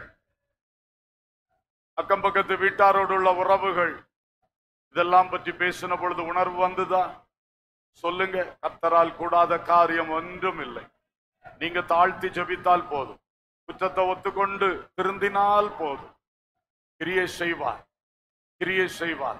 அக்கம் பக்கத்து வீட்டாரோடு உள்ள உறவுகள் இதெல்லாம் பற்றி பேசின பொழுது உணர்வு வந்துதா சொல்லுங்க கத்தரால் கூடாத காரியம் ஒன்றும் இல்லை நீங்க தாழ்த்தி ஜெபித்தால் போதும் குற்றத்தை ஒத்துக்கொண்டு திருந்தினால் போதும் கிரியை செய்வார் கிரியை செய்வார்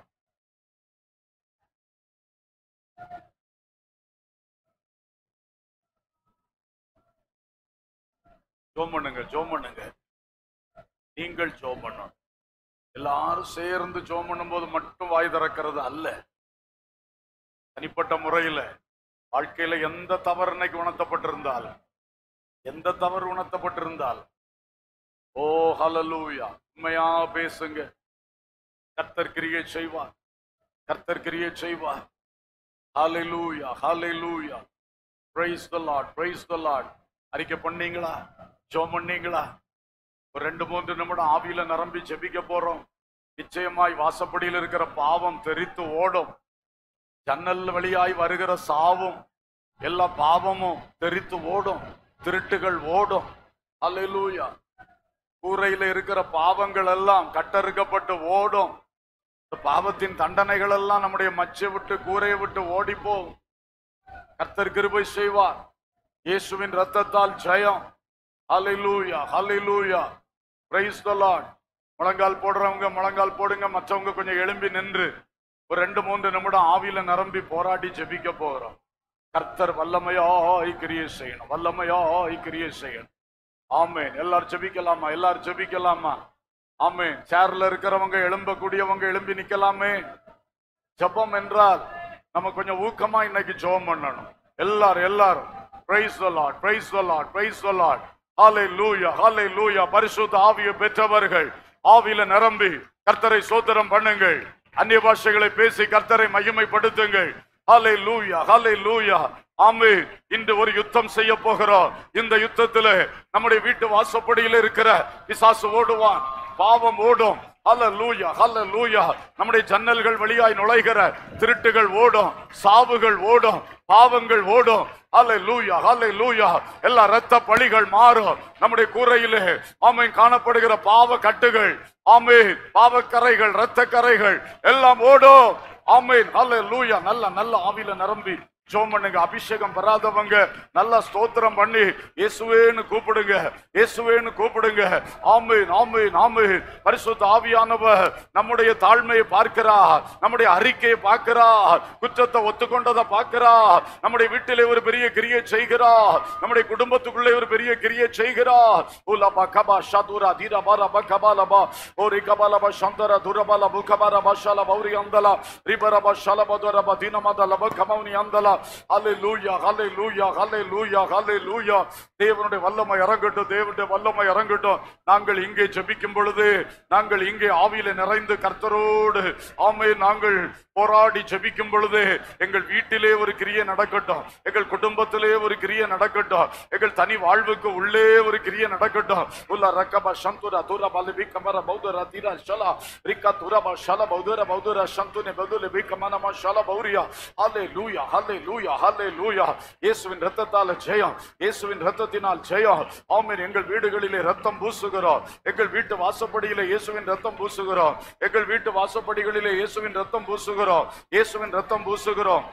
ஜோம் பண்ணுங்க ஜோம் பண்ணுங்க நீங்கள் ஜோம் பண்ணணும் எல்லாரும் சேர்ந்து ஜோம் பண்ணும்போது மட்டும் வாய் திறக்கிறது அல்ல தனிப்பட்ட முறையில வாழ்க்கையில எந்த தவறு இன்னைக்கு உணர்த்தப்பட்டிருந்தால் எந்த தவறு உணர்த்தப்பட்டிருந்தால் ஓ ஹலலூயா உண்மையா பேசுங்க கர்த்தர் கிரியை செய்வார் கர்த்தர் கிரியை செய்வார் ஹalleluya ஹalleluya praise the lord praise the lord அறிக்கை பண்ணீங்களா ஜெபம் பண்ணீங்களா ஒரு ரெண்டு மூன்று நிமிடம் ஆவியில நிரம்பி ஜெபிக்க போறோம் நிச்சயமாய் வாசப்படியில் இருக்கிற பாவம் தெரித்து ஓடும் ஜன்னல் வழியாய் வருகிற சாவும் எல்லா பாவமும் தெரித்து ஓடும் திருட்டுகள் ஓடும் அல்லேலூயா கூரையில இருக்கிற பாவங்கள் எல்லாம் கட்டறுக்கப்பட்டு ஓடும் இந்த பாவத்தின் தண்டனைகள் எல்லாம் நம்முடைய மச்சை விட்டு கூரையை விட்டு ஓடி போகும் கர்த்தர் கிருபை செய்வார் இயேசுவின் ரத்தத்தால் ஜெயம் ஹalleluya ஹalleluya praise the lord முழங்கால் போடுறவங்க முழங்கால் போடுங்க மற்றவங்க கொஞ்சம் எழும்பி நின்று ஒரு ரெண்டு மூன்று நிமிடம் ஆவியில நிரம்பி போராடி ஜெபிக்க போகிறோம் கர்த்தர் வல்லமையாய் கிரியை செய்யணும் வல்லமையாய் கிரியை செய்யணும் ஆமென் எல்லாரும் ஜெபிக்கலாமா எல்லாரும் ஜெபிக்கலாமா ஆமென் சேர்ல இருக்கிறவங்க எழும்பக்கூடியவங்க எழும்பி நிக்கலாமே ஜெபம் என்றால் நம்ம கொஞ்சம் ஊக்கமா இன்னைக்கு ஜெபம் பண்ணணும் எல்லாரும் எல்லாரும் praise the Lord praise the Lord praise the Lord hallelujah hallelujah பரிசுத்த ஆவியை பெற்றவர்கள் ஆவியில நிரம்பி கர்த்தரை சோதரம் பண்ணுங்கள் அந்நிய பாஷைகளை பேசி கர்த்தரை மகிமைப்படுத்துங்கள் ஹalleluya ஹalleluya ஆமென் இன்று ஒரு யுத்தம் செய்ய போகிறோம் இந்த யுத்தத்துல நம்முடைய வீட்டு வாசப்படியில் இருக்கிற பிசாசு ஓடுவான் பாவம் ஓடும் ஹalleluya ஹalleluya நம்முடைய ஜன்னல்கள் வழியாய் நுழைகிற திருட்டுகள் ஓடும் சாவுகள் ஓடும் பாவங்கள் ஓடும் ஹalleluya ஹalleluya எல்லா இரத்த பழிகள் மாறும் நம்முடைய கூரையிலே ஆமென் காணப்படுகிற பாவ கட்டுகள் ஆமென் பாவக்கரைகள் இரத்த கரைகள் எல்லாம் ஓடும் ஆமென் ஹalleluya நல்ல நல்ல ஆவியில நிரம்பி ஜோம் பண்ணுங்க அபிஷேகம் பெறாதவங்க நல்லா ஸ்தோத்திரம் பண்ணி இயேசுவேன்னு கூப்பிடுங்க இயேசுவேன்னு கூப்பிடுங்க ஆமென் ஆமென் ஆமென் பரிசுத்த ஆவியானவர் நம்முடைய தாழ்மையை பார்க்கிறா நம்முடைய அறிக்கையை பார்க்கிறா குற்றத்தை ஒத்துக்கொண்டதை பார்க்கிறா நம்முடைய வீட்டிலே ஒரு பெரிய கிரியை செய்கிறா நம்முடைய குடும்பத்துக்குள்ளே ஒரு பெரிய கிரியை செய்கிறா உலபா கபா ஷதுரா தீரா பாரா பகபாலபா ஓரி கபாலபா சந்தர துரபால புகபார பாஷால பௌரி அந்தலா ரிபரபா ஷலபதுரபா தீனமத லப கமௌனி அந்தலா ஹalleluya ஹalleluya ஹalleluya ஹalleluya தேவனுடைய வல்லமை இறங்கட்டும் தேவனுடைய வல்லமை இறங்கட்டும் நாங்கள் இங்கே ஜெபிக்கும் பொழுது நாங்கள் இங்கே ஆவியில நிறைந்து கர்த்தரோடு ஆமே நாங்கள் போராடி ஜெபிக்கும் பொழுது எங்கள் வீட்டிலே ஒரு கிரியை நடக்கட்டும் எங்கள் குடும்பத்திலே ஒரு கிரியை நடக்கட்டும் எங்கள் தனி வாழ்வுக்கு உள்ளே ஒரு கிரியை நடக்கட்டும் உள்ள ரக்கபா சந்துர தூர பலபி கமர பௌதர தீர ஷலா ரிக்கா துரபா ஷல பௌதர பௌதர சந்துனே பதுல பி கமனமா ஷல பௌரியா ஹalleluya ஹalleluya ஹalleluya இயேசுவின் இரத்தத்தால ஜெயம் இயேசுவின் இரத்தத்தினால் ஜெயம் ஆமென் எங்கள் வீடுகளிலே ரத்தம் பூசுகிறோம் எங்கள் வீட்டு வாசப்படியிலே இயேசுவின் ரத்தம் பூசுகிறோம் எங்கள் வீட்டு வாசப்படிகளிலே இயேசுவின் ரத்தம் பூசுகிறோம் இயேசுவின் ரத்தம் பூசுகிறோம்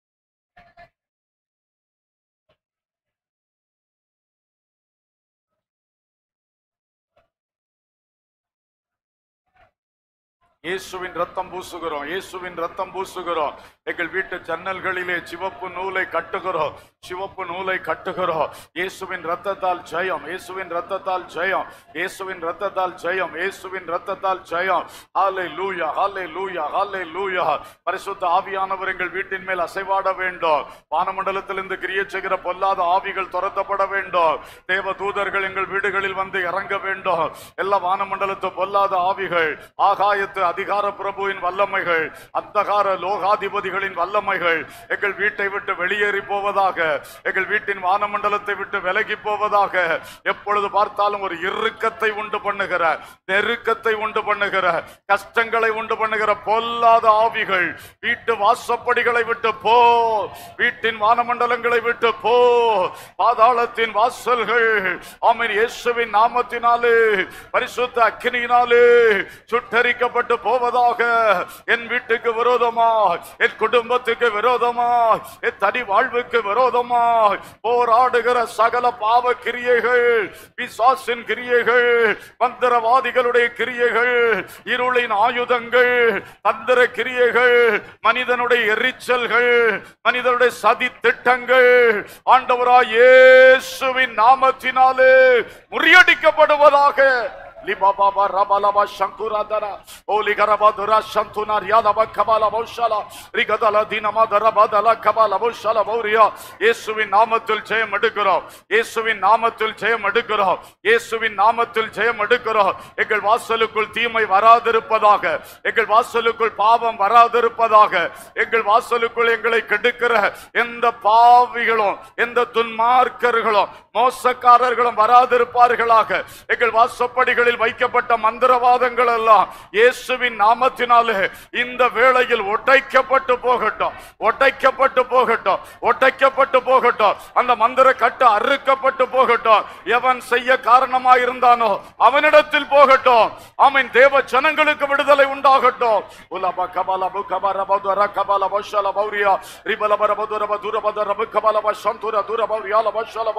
இயேசுவின் ரத்தம் பூசுகிறோம் இயேசுவின் ரத்தம் பூசுகிறோம் எங்கள் வீட்டு ஜன்னல்களிலே சிவப்பு நூலை கட்டுகிறோம் சிவப்பு நூலை கட்டுகிறோம் இயேசுவின் ரத்தத்தால் ஜெயம் இயேசுவின் ரத்தத்தால் ஜெயம் இயேசுவின் ரத்தத்தால் ஜெயம் இயேசுவின் ரத்தத்தால் ஜெயம் ஹாலே லூயா ஹாலே லூயா ஹாலே லூயா பரிசுத்த ஆவியானவர் எங்கள் வீட்டின் மேல் அசைவாட வேண்டும் வானமண்டலத்திலிருந்து கிரிய செய்கிற பொல்லாத ஆவிகள் துரத்தப்பட வேண்டும் தேவ தூதர்கள் எங்கள் வீடுகளில் வந்து இறங்க வேண்டும் எல்லா வானமண்டலத்து பொல்லாத ஆவிகள் ஆகாயத்து அதிகார பிரபுவின் வல்லமைகள் அந்தகார லோகாதிபதிகளின் வல்லமைகள் எங்கள் வீட்டை விட்டு வெளியேறி போவதாக எங்கள் வீட்டின் வானமண்டலத்தை விட்டு விலகி போவதாக எப்பொழுது பார்த்தாலும் ஒரு இறுக்கத்தை உண்டு பண்ணுகிற நெருக்கத்தை உண்டு பண்ணுகிற கஷ்டங்களை உண்டு பண்ணுகிற பொல்லாத ஆவிகள் வீட்டு வாசப்படிகளை விட்டு போ வீட்டின் வானமண்டலங்களை விட்டு போ பாதாளத்தின் வாசல்கள் ஆமென் இயேசுவின் நாமத்தினாலே பரிசுத்த அக்கினியினாலே சுட்டரிக்கப்பட்டு போவதாக என் வீட்டுக்கு விரோதமா என் குடும்பத்துக்கு விரோதமா என் தனி வாழ்வுக்கு விரோதமா போராடுகிற சகல பாவ கிரியைகள் பிசாசின் கிரியைகள் மந்திரவாதிகளுடைய கிரியைகள் இருளின் ஆயுதங்கள் தந்திர கிரியைகள் மனிதனுடைய எரிச்சல்கள் மனிதனுடைய சதி திட்டங்கள் ஆண்டவராய் இயேசுவின் நாமத்தினாலே முறியடிக்கப்படுவதாக லிபாபாபா ரபலபா சங்குராதரா ஓலி கரபதுரா சந்துனா ரியாதபா கபால பௌஷாலா ரிகதல தினமா தரபதல கபால பௌஷாலா பௌரியா இயேசுவின் நாமத்தில் ஜெயம் எடுக்கிறோம் இயேசுவின் நாமத்தில் ஜெயம் எடுக்கிறோம் இயேசுவின் நாமத்தில் ஜெயம் எடுக்கிறோம் எங்கள் வாசலுக்குள் தீமை வராதிருப்பதாக எங்கள் வாசலுக்குள் பாவம் வராதிருப்பதாக எங்கள் வாசலுக்குள் எங்களை கெடுக்கிற எந்த பாவிகளும் எந்த துன்மார்க்கர்களும் மோசக்காரர்களும் வராதிருப்பார்களாக எங்கள் வாசப்படிகளில் வைக்கப்பட்ட மந்திரவாதங்கள் எல்லாம் இயேசுவின் நாமத்தினாலே இந்த வேளையில் ஒட்டைக்கப்பட்டு போகட்டும் ஒட்டைக்கப்பட்டு போகட்டும் ஒட்டைக்கப்பட்டு போகட்டும் அந்த மந்திர கட்டு அறுக்கப்பட்டு போகட்டும் எவன் செய்ய காரணமாய் இருந்தானோ அவனிடத்தில் போகட்டும் அவன் தேவ ஜனங்களுக்கு விடுதலை உண்டாகட்டும் உலப கபல பு கபர பதுர கபல பஷல பௌரியா ரிபல பர பதுர பதுர பதர பு கபல பஷந்துர துர பௌரியா ல பஷல பா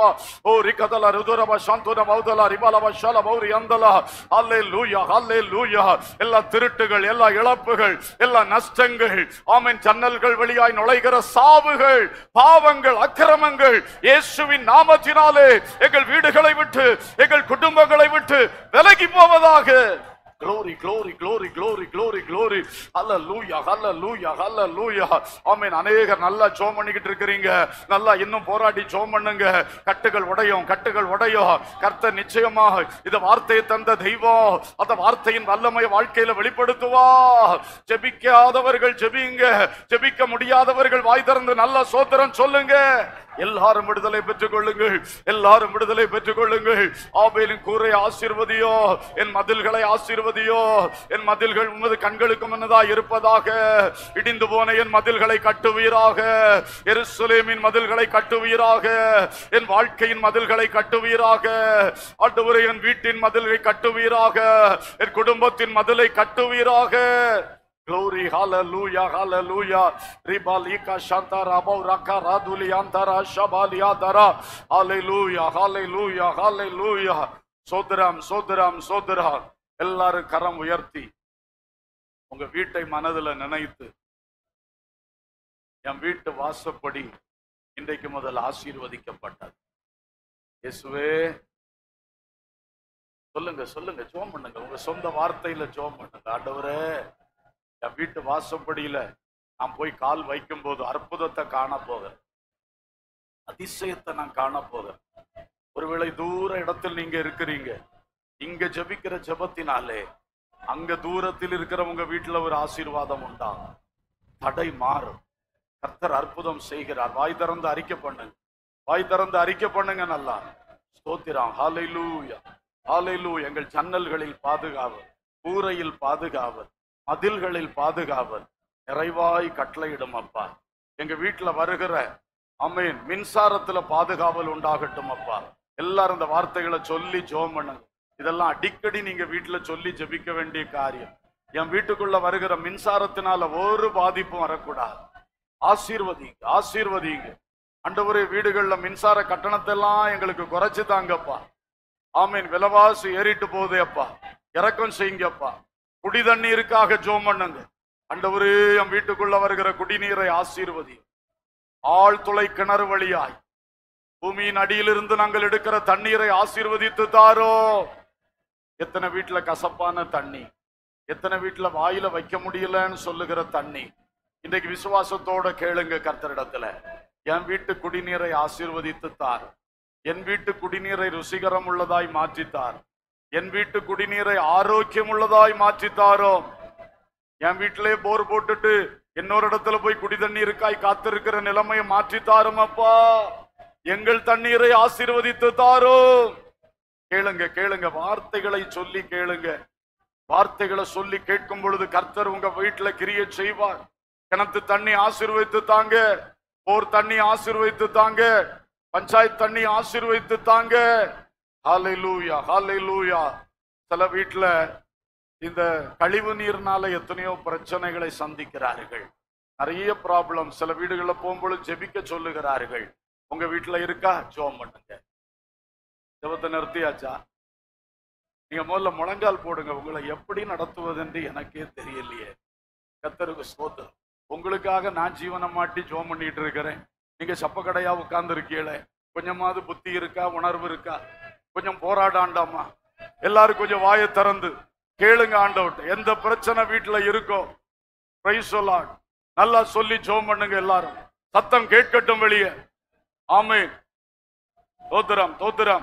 ஓ ரிகதல ருதுரப சாந்துர மௌதல ரிபலப ஷல மௌரி அந்தல ஹalleluya ஹalleluya எல்லா திருட்டுகள் எல்லா இழப்புகள் எல்லா நஷ்டங்கள் ஆமென் ஜன்னல்கள் வழியாய் நுழைகிற சாவுகள் பாவங்கள் அக்கிரமங்கள் இயேசுவின் நாமத்தினாலே எங்கள் வீடுகளை விட்டு எங்கள் குடும்பங்களை விட்டு விலகி போவதாக glory glory glory glory glory glory hallelujah hallelujah hallelujah ஆமென் அநேகர் நல்லா ஜெபம் பண்ணிக்கிட்டு இருக்கிறீங்க நல்லா இன்னும் போராடி ஜெபம் பண்ணுங்க கட்டுகள் உடையும் கட்டுகள் உடையும் கர்த்தர் நிச்சயமாக இந்த வார்த்தையை தந்த தெய்வம் அந்த வார்த்தையின் வல்லமை வாழ்க்கையில வெளிப்படுத்துவா ஜெபிக்காதவர்கள் ஜெபிங்க ஜெபிக்க முடியாதவர்கள் வாய் திறந்து நல்ல சோத்திரம் சொல்லுங்க எல்லாரும் விடுதலை பெற்றுக் கொள்ளுங்கள் எல்லாரும் விடுதலை பெற்றுக் கொள்ளுங்கள் ஆபேலின் கூரை ஆசீர்வதியோ என் மதில்களை ஆசீர்வதியோ என் மதில்கள் உமது கண்களுக்கு முன்னதா இருப்பதாக இடிந்து போன என் மதில்களை கட்டுவீராக எருசலேமின் மதில்களை கட்டுவீராக என் வாழ்க்கையின் மதில்களை கட்டுவீராக ஆண்டவரே என் வீட்டின் மதிலை கட்டுவீராக என் குடும்பத்தின் மதிலை கட்டுவீராக Glory, hallelujah, hallelujah. Ribalika Shantara Bauraka Raduli Antara Shabali Adara. Hallelujah, hallelujah, hallelujah. சோதரம் சோதரம் சோதரம் எல்லாரும் கரம் உயர்த்தி உங்க வீட்டை மனதுல நினைத்து என் வீட்டு வாசப்படி இன்றைக்கு முதல் ஆசீர்வதிக்கப்பட்டது இயேசுவே சொல்லுங்க சொல்லுங்க ஜோம் பண்ணுங்க உங்க சொந்த வார்த்தையில ஜோம் பண்ணுங்க ஆண்டவரே என் வீட்டு வாசப்படியில நான் போய் கால் வைக்கும் போது அற்புதத்தை காண போகிறேன் அதிசயத்தை நான் காண போகிறேன் ஒருவேளை தூர இடத்தில் நீங்க இருக்கிறீங்க இங்க ஜெபிக்கிற ஜெபத்தினாலே அங்க தூரத்தில் இருக்கிற உங்க வீட்டுல ஒரு ஆசீர்வாதம் உண்டாகும் தடை மாறும் கர்த்தர் அற்புதம் செய்கிறார் வாய் திறந்து அறிக்கை பண்ணுங்க வாய் திறந்து அறிக்கை பண்ணுங்க நல்லா ஸ்தோத்திரம் ஹalleluya ஹalleluya எங்கள் ஜன்னல்களில் பாதுகாவல் கூரையில் பாதுகாவல் மதில்களில் பாதுகாவல் நிறைவாய் கட்டளையிடும் அப்பா எங்க வீட்டுல வருகிற அமீன் மின்சாரத்துல பாதுகாவல் உண்டாகட்டும் அப்பா எல்லாரும் இந்த வார்த்தைகளை சொல்லி ஜெபம் பண்ணுங்க இதெல்லாம் அடிக்கடி நீங்க வீட்டுல சொல்லி ஜெபிக்க வேண்டிய காரியம் என் வீட்டுக்குள்ள வருகிற மின்சாரத்தினால ஒரு பாதிப்பும் வரக்கூடாது ஆசீர்வதிங்க ஆசீர்வதிங்க அண்டவரே வீடுகள்ல மின்சார கட்டணத்தை எல்லாம் எங்களுக்கு குறைச்சு தாங்கப்பா ஆமீன் விலைவாசி ஏறிட்டு போகுதே அப்பா இறக்கம் செய்யுங்கப்பா குடி தண்ணீருக்காக ஜோம் பண்ணுங்க அண்டவரே என் வீட்டுக்குள்ள வருகிற குடிநீரை ஆசீர்வதி ஆழ்துளை கிணறு வழியாய் பூமியின் அடியிலிருந்து நாங்கள் எடுக்கிற தண்ணீரை ஆசீர்வதித்து தாரோ எத்தனை வீட்டுல கசப்பான தண்ணி எத்தனை வீட்டுல வாயில வைக்க முடியலன்னு சொல்லுகிற தண்ணி இன்றைக்கு விசுவாசத்தோட கேளுங்க கர்த்தரிடத்துல என் வீட்டு குடிநீரை ஆசீர்வதித்து தார் என் வீட்டு குடிநீரை ருசிகரம் உள்ளதாய் மாற்றித்தார் என் வீட்டு குடிநீரை ஆரோக்கியம் உள்ளதாய் மாற்றித்தாரோ என் வீட்டிலே போர் போட்டுட்டு இன்னொரு இடத்துல போய் குடி தண்ணீருக்காய் காத்திருக்கிற நிலைமையை மாற்றி தாரும் அப்பா எங்கள் தண்ணீரை ஆசீர்வதித்து தாரும் கேளுங்க கேளுங்க வார்த்தைகளை சொல்லி கேளுங்க வார்த்தைகளை சொல்லி கேட்கும் பொழுது கர்த்தர் உங்க வீட்டுல கிரிய செய்வார் கிணத்து தண்ணி ஆசீர்வதித்து தாங்க போர் தண்ணி ஆசீர்வதித்து தாங்க பஞ்சாயத்து தண்ணி ஆசீர்வதித்து தாங்க ஹalleluya ஹalleluya சில வீட்டுல இந்த கழிவு நீர்னால எத்தனையோ பிரச்சனைகளை சந்திக்கிறார்கள் நிறைய ப்ராப்ளம் சில வீடுகள்ல போகும்பொழுது ஜெபிக்க சொல்லுகிறார்கள் உங்க வீட்டுல இருக்கா ஜோம் பண்ணுங்க ஜெபத்தை நிறுத்தியாச்சா நீங்க முதல்ல முழங்கால் போடுங்க உங்களை எப்படி நடத்துவதென்று எனக்கே தெரியலையே கத்தருக்கு ஸ்தோத்திரம் உங்களுக்காக நான் ஜீவனை மாட்டி ஜோம் பண்ணிட்டு இருக்கிறேன் நீங்க சப்பக்கடையா உட்கார்ந்து இருக்கீங்களே கொஞ்சமாவது புத்தி இருக்கா உணர்வு இருக்கா கொஞ்சம் போராடாண்டாமா எல்லாரும் கொஞ்சம் வாயை திறந்து கேளுங்க ஆண்டவர்ட்ட எந்த பிரச்சனை வீட்டுல இருக்கோ பிரைஸ் சொல்லாட் நல்லா சொல்லி ஜோம் பண்ணுங்க எல்லாரும் சத்தம் கேட்கட்டும் வெளியே ஆமேன் தோத்திரம் தோத்திரம்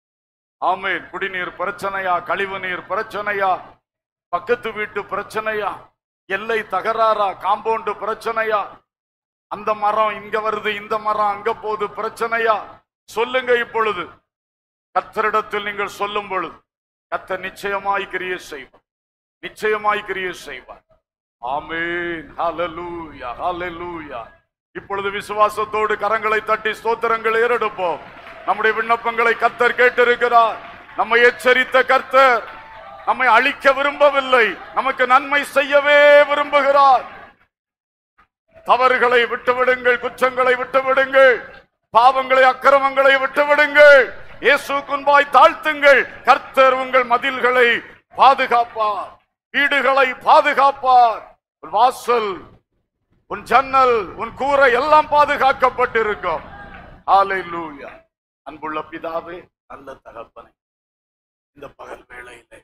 ஆமேன் குடிநீர் பிரச்சனையா கழிவு நீர் பிரச்சனையா பக்கத்து வீட்டு பிரச்சனையா எல்லை தகராறா காம்பவுண்டு பிரச்சனையா அந்த மரம் இங்க வருது இந்த மரம் அங்க போகுது பிரச்சனையா சொல்லுங்க இப்பொழுது கத்தரிடத்தில் நீங்கள் சொல்லும் பொழுது கத்தர் நிச்சயமாய் கிரியை செய்வார் நிச்சயமாய் கிரியை செய்வார் ஆமென் ஹalleluya ஹalleluya இப்பொழுது விசுவாசத்தோடு கரங்களை தட்டி ஸ்தோத்திரங்கள் ஏறெடுப்போம் நம்முடைய விண்ணப்பங்களை கர்த்தர் கேட்டிருக்கிறார் நம்மை எச்சரித்த கர்த்தர் நம்மை அழிக்க விரும்பவில்லை நமக்கு நன்மை செய்யவே விரும்புகிறார் தவறுகளை விட்டுவிடுங்கள் குற்றங்களை விட்டுவிடுங்கள் பாவங்களை அக்கிரமங்களை விட்டுவிடுங்கள் இயேசுக்கு முன்பாய் தாழ்த்துங்கள் கர்த்தர் உங்கள் மதில்களை பாதுகாப்பார் வீடுகளை பாதுகாப்பார் உன் வாசல் உன் ஜன்னல் உன் கூரை எல்லாம் பாதுகாக்கப்பட்டிருக்கும் ஹalleluya அன்புள்ள பிதாவே நல்ல தகப்பனே இந்த பகல் வேளையிலே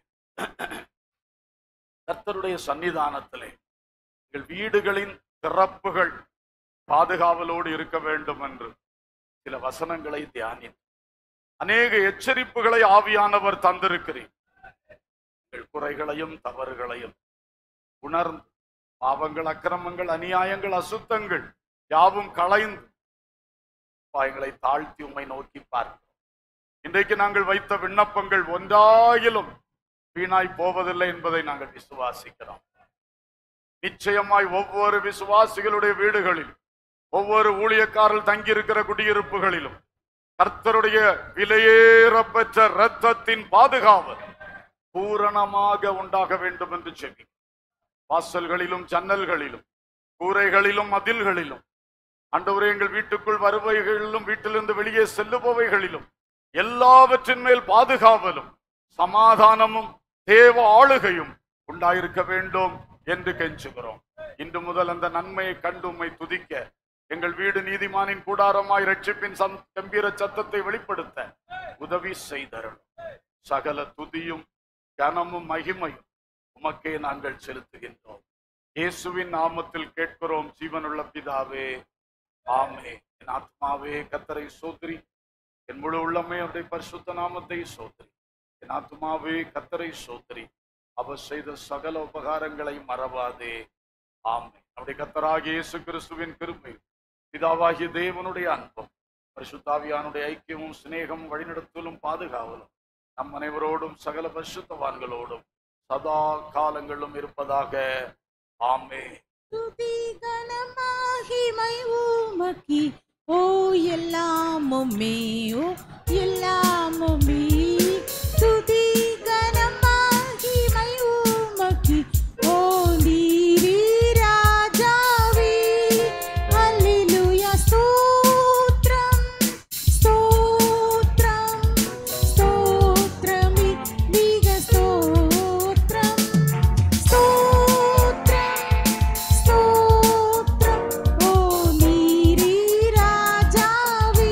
கர்த்தருடைய சன்னிதானத்திலே எங்கள் வீடுகளின் திறப்புகள் பாதுகாவலோடு இருக்க வேண்டும் என்று சில வசனங்களை தியானித்து அநேக எச்சரிப்புகளை ஆவியானவர் தந்திருக்கிறேன் எங்கள் குறைகளையும் தவறுகளையும் உணர்ந்து பாவங்கள் அக்கிரமங்கள் அநியாயங்கள் அசுத்தங்கள் யாவும் களைந்து பாயங்களை தாழ்த்தி உம்மை நோக்கி பார்க்கிறோம் இன்றைக்கு நாங்கள் வைத்த விண்ணப்பங்கள் ஒன்றாயிலும் வீணாய் போவதில்லை என்பதை நாங்கள் விசுவாசிக்கிறோம் நிச்சயமாய் ஒவ்வொரு விசுவாசிகளுடைய வீடுகளில் ஒவ்வொரு ஊழியக்காரர்கள் தங்கியிருக்கிற குடியிருப்புகளிலும் கர்த்தருடைய விலையேறப்பெற்ற இரத்தத்தின் பாதுகாவல் பூரணமாக உண்டாக வேண்டும் என்று செவி வாசல்களிலும் ஜன்னல்களிலும் கூரைகளிலும் மதில்களிலும் ஆண்டவரே எங்கள் வீட்டுக்குள் வருபவைகளிலும் வீட்டிலிருந்து வெளியே செல்லுபவைகளிலும் எல்லாவற்றின் மேல் பாதுகாவலும் சமாதானமும் தேவ ஆளுகையும் உண்டாயிருக்க வேண்டும் என்று கெஞ்சுகிறோம் இன்று முதல் அந்த நன்மையை கண்டு உம்மை துதிக்க எங்கள் வீடு நீதிமானின் கூடாரமாய் ரட்சிப்பின் சம் கம்பீர சத்தத்தை வெளிப்படுத்த உதவி செய்தருளும் சகல துதியும் கனமும் மகிமையும் உமக்கே நாங்கள் செலுத்துகின்றோம் இயேசுவின் நாமத்தில் கேட்கிறோம் ஜீவனுள்ள பிதாவே ஆமே என் ஆத்மாவே கத்தரை சோதரி என் முழு உள்ளமே அவருடைய பரிசுத்த நாமத்தை சோதரி என் ஆத்மாவே கத்தரை சோதரி அவர் செய்த சகல உபகாரங்களை மறவாதே ஆமே நம்முடைய கத்தராகிய இயேசு கிறிஸ்துவின் கிருபை பிதாவாகிய தேவனுடைய அன்பும் பரிசுத்தாவியானுடைய ஐக்கியமும் சிநேகமும் வழிநடத்தலும் பாதுகாவலும் நம் அனைவரோடும் சகல பரிசுத்தவான்களோடும் சதா காலங்களும் இருப்பதாக ஆமே துதி கனமாகிமை உமக்கி ஓ எல்லாமுமே ஓ எல்லாமுமே துதி கனமாகிமை உமக்கி ஓ நீரே ராஜாவே ஹல்லேலூயா ஸ்தோத்ரம் ஸ்தோத்ரம் ஸ்தோத்ரமே மிக ஸ்தோத்ரம் ஸ்தோத்ரம் ஸ்தோத்ரம் ஓ நீரே ராஜாவே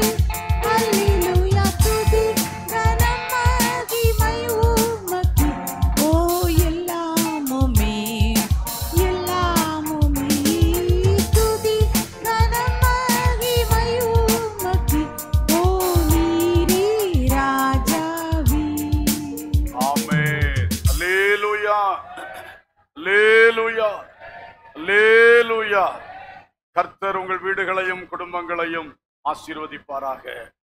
ஹல்லேலூயா துதி கனம் மகிமை உமக்கு ஓ எல்லாமுமே எல்லாமுமே துதி கனம் மகிமை உமக்கு ஓ நீரே ராஜாவே ஆமென் அல்லேலூயா அல்லேலூயா அல்லேலூயா கர்த்தர் உங்கள் வீடுகளையும் குடும்பங்களையும் ஆசீர்வதிப்பாராக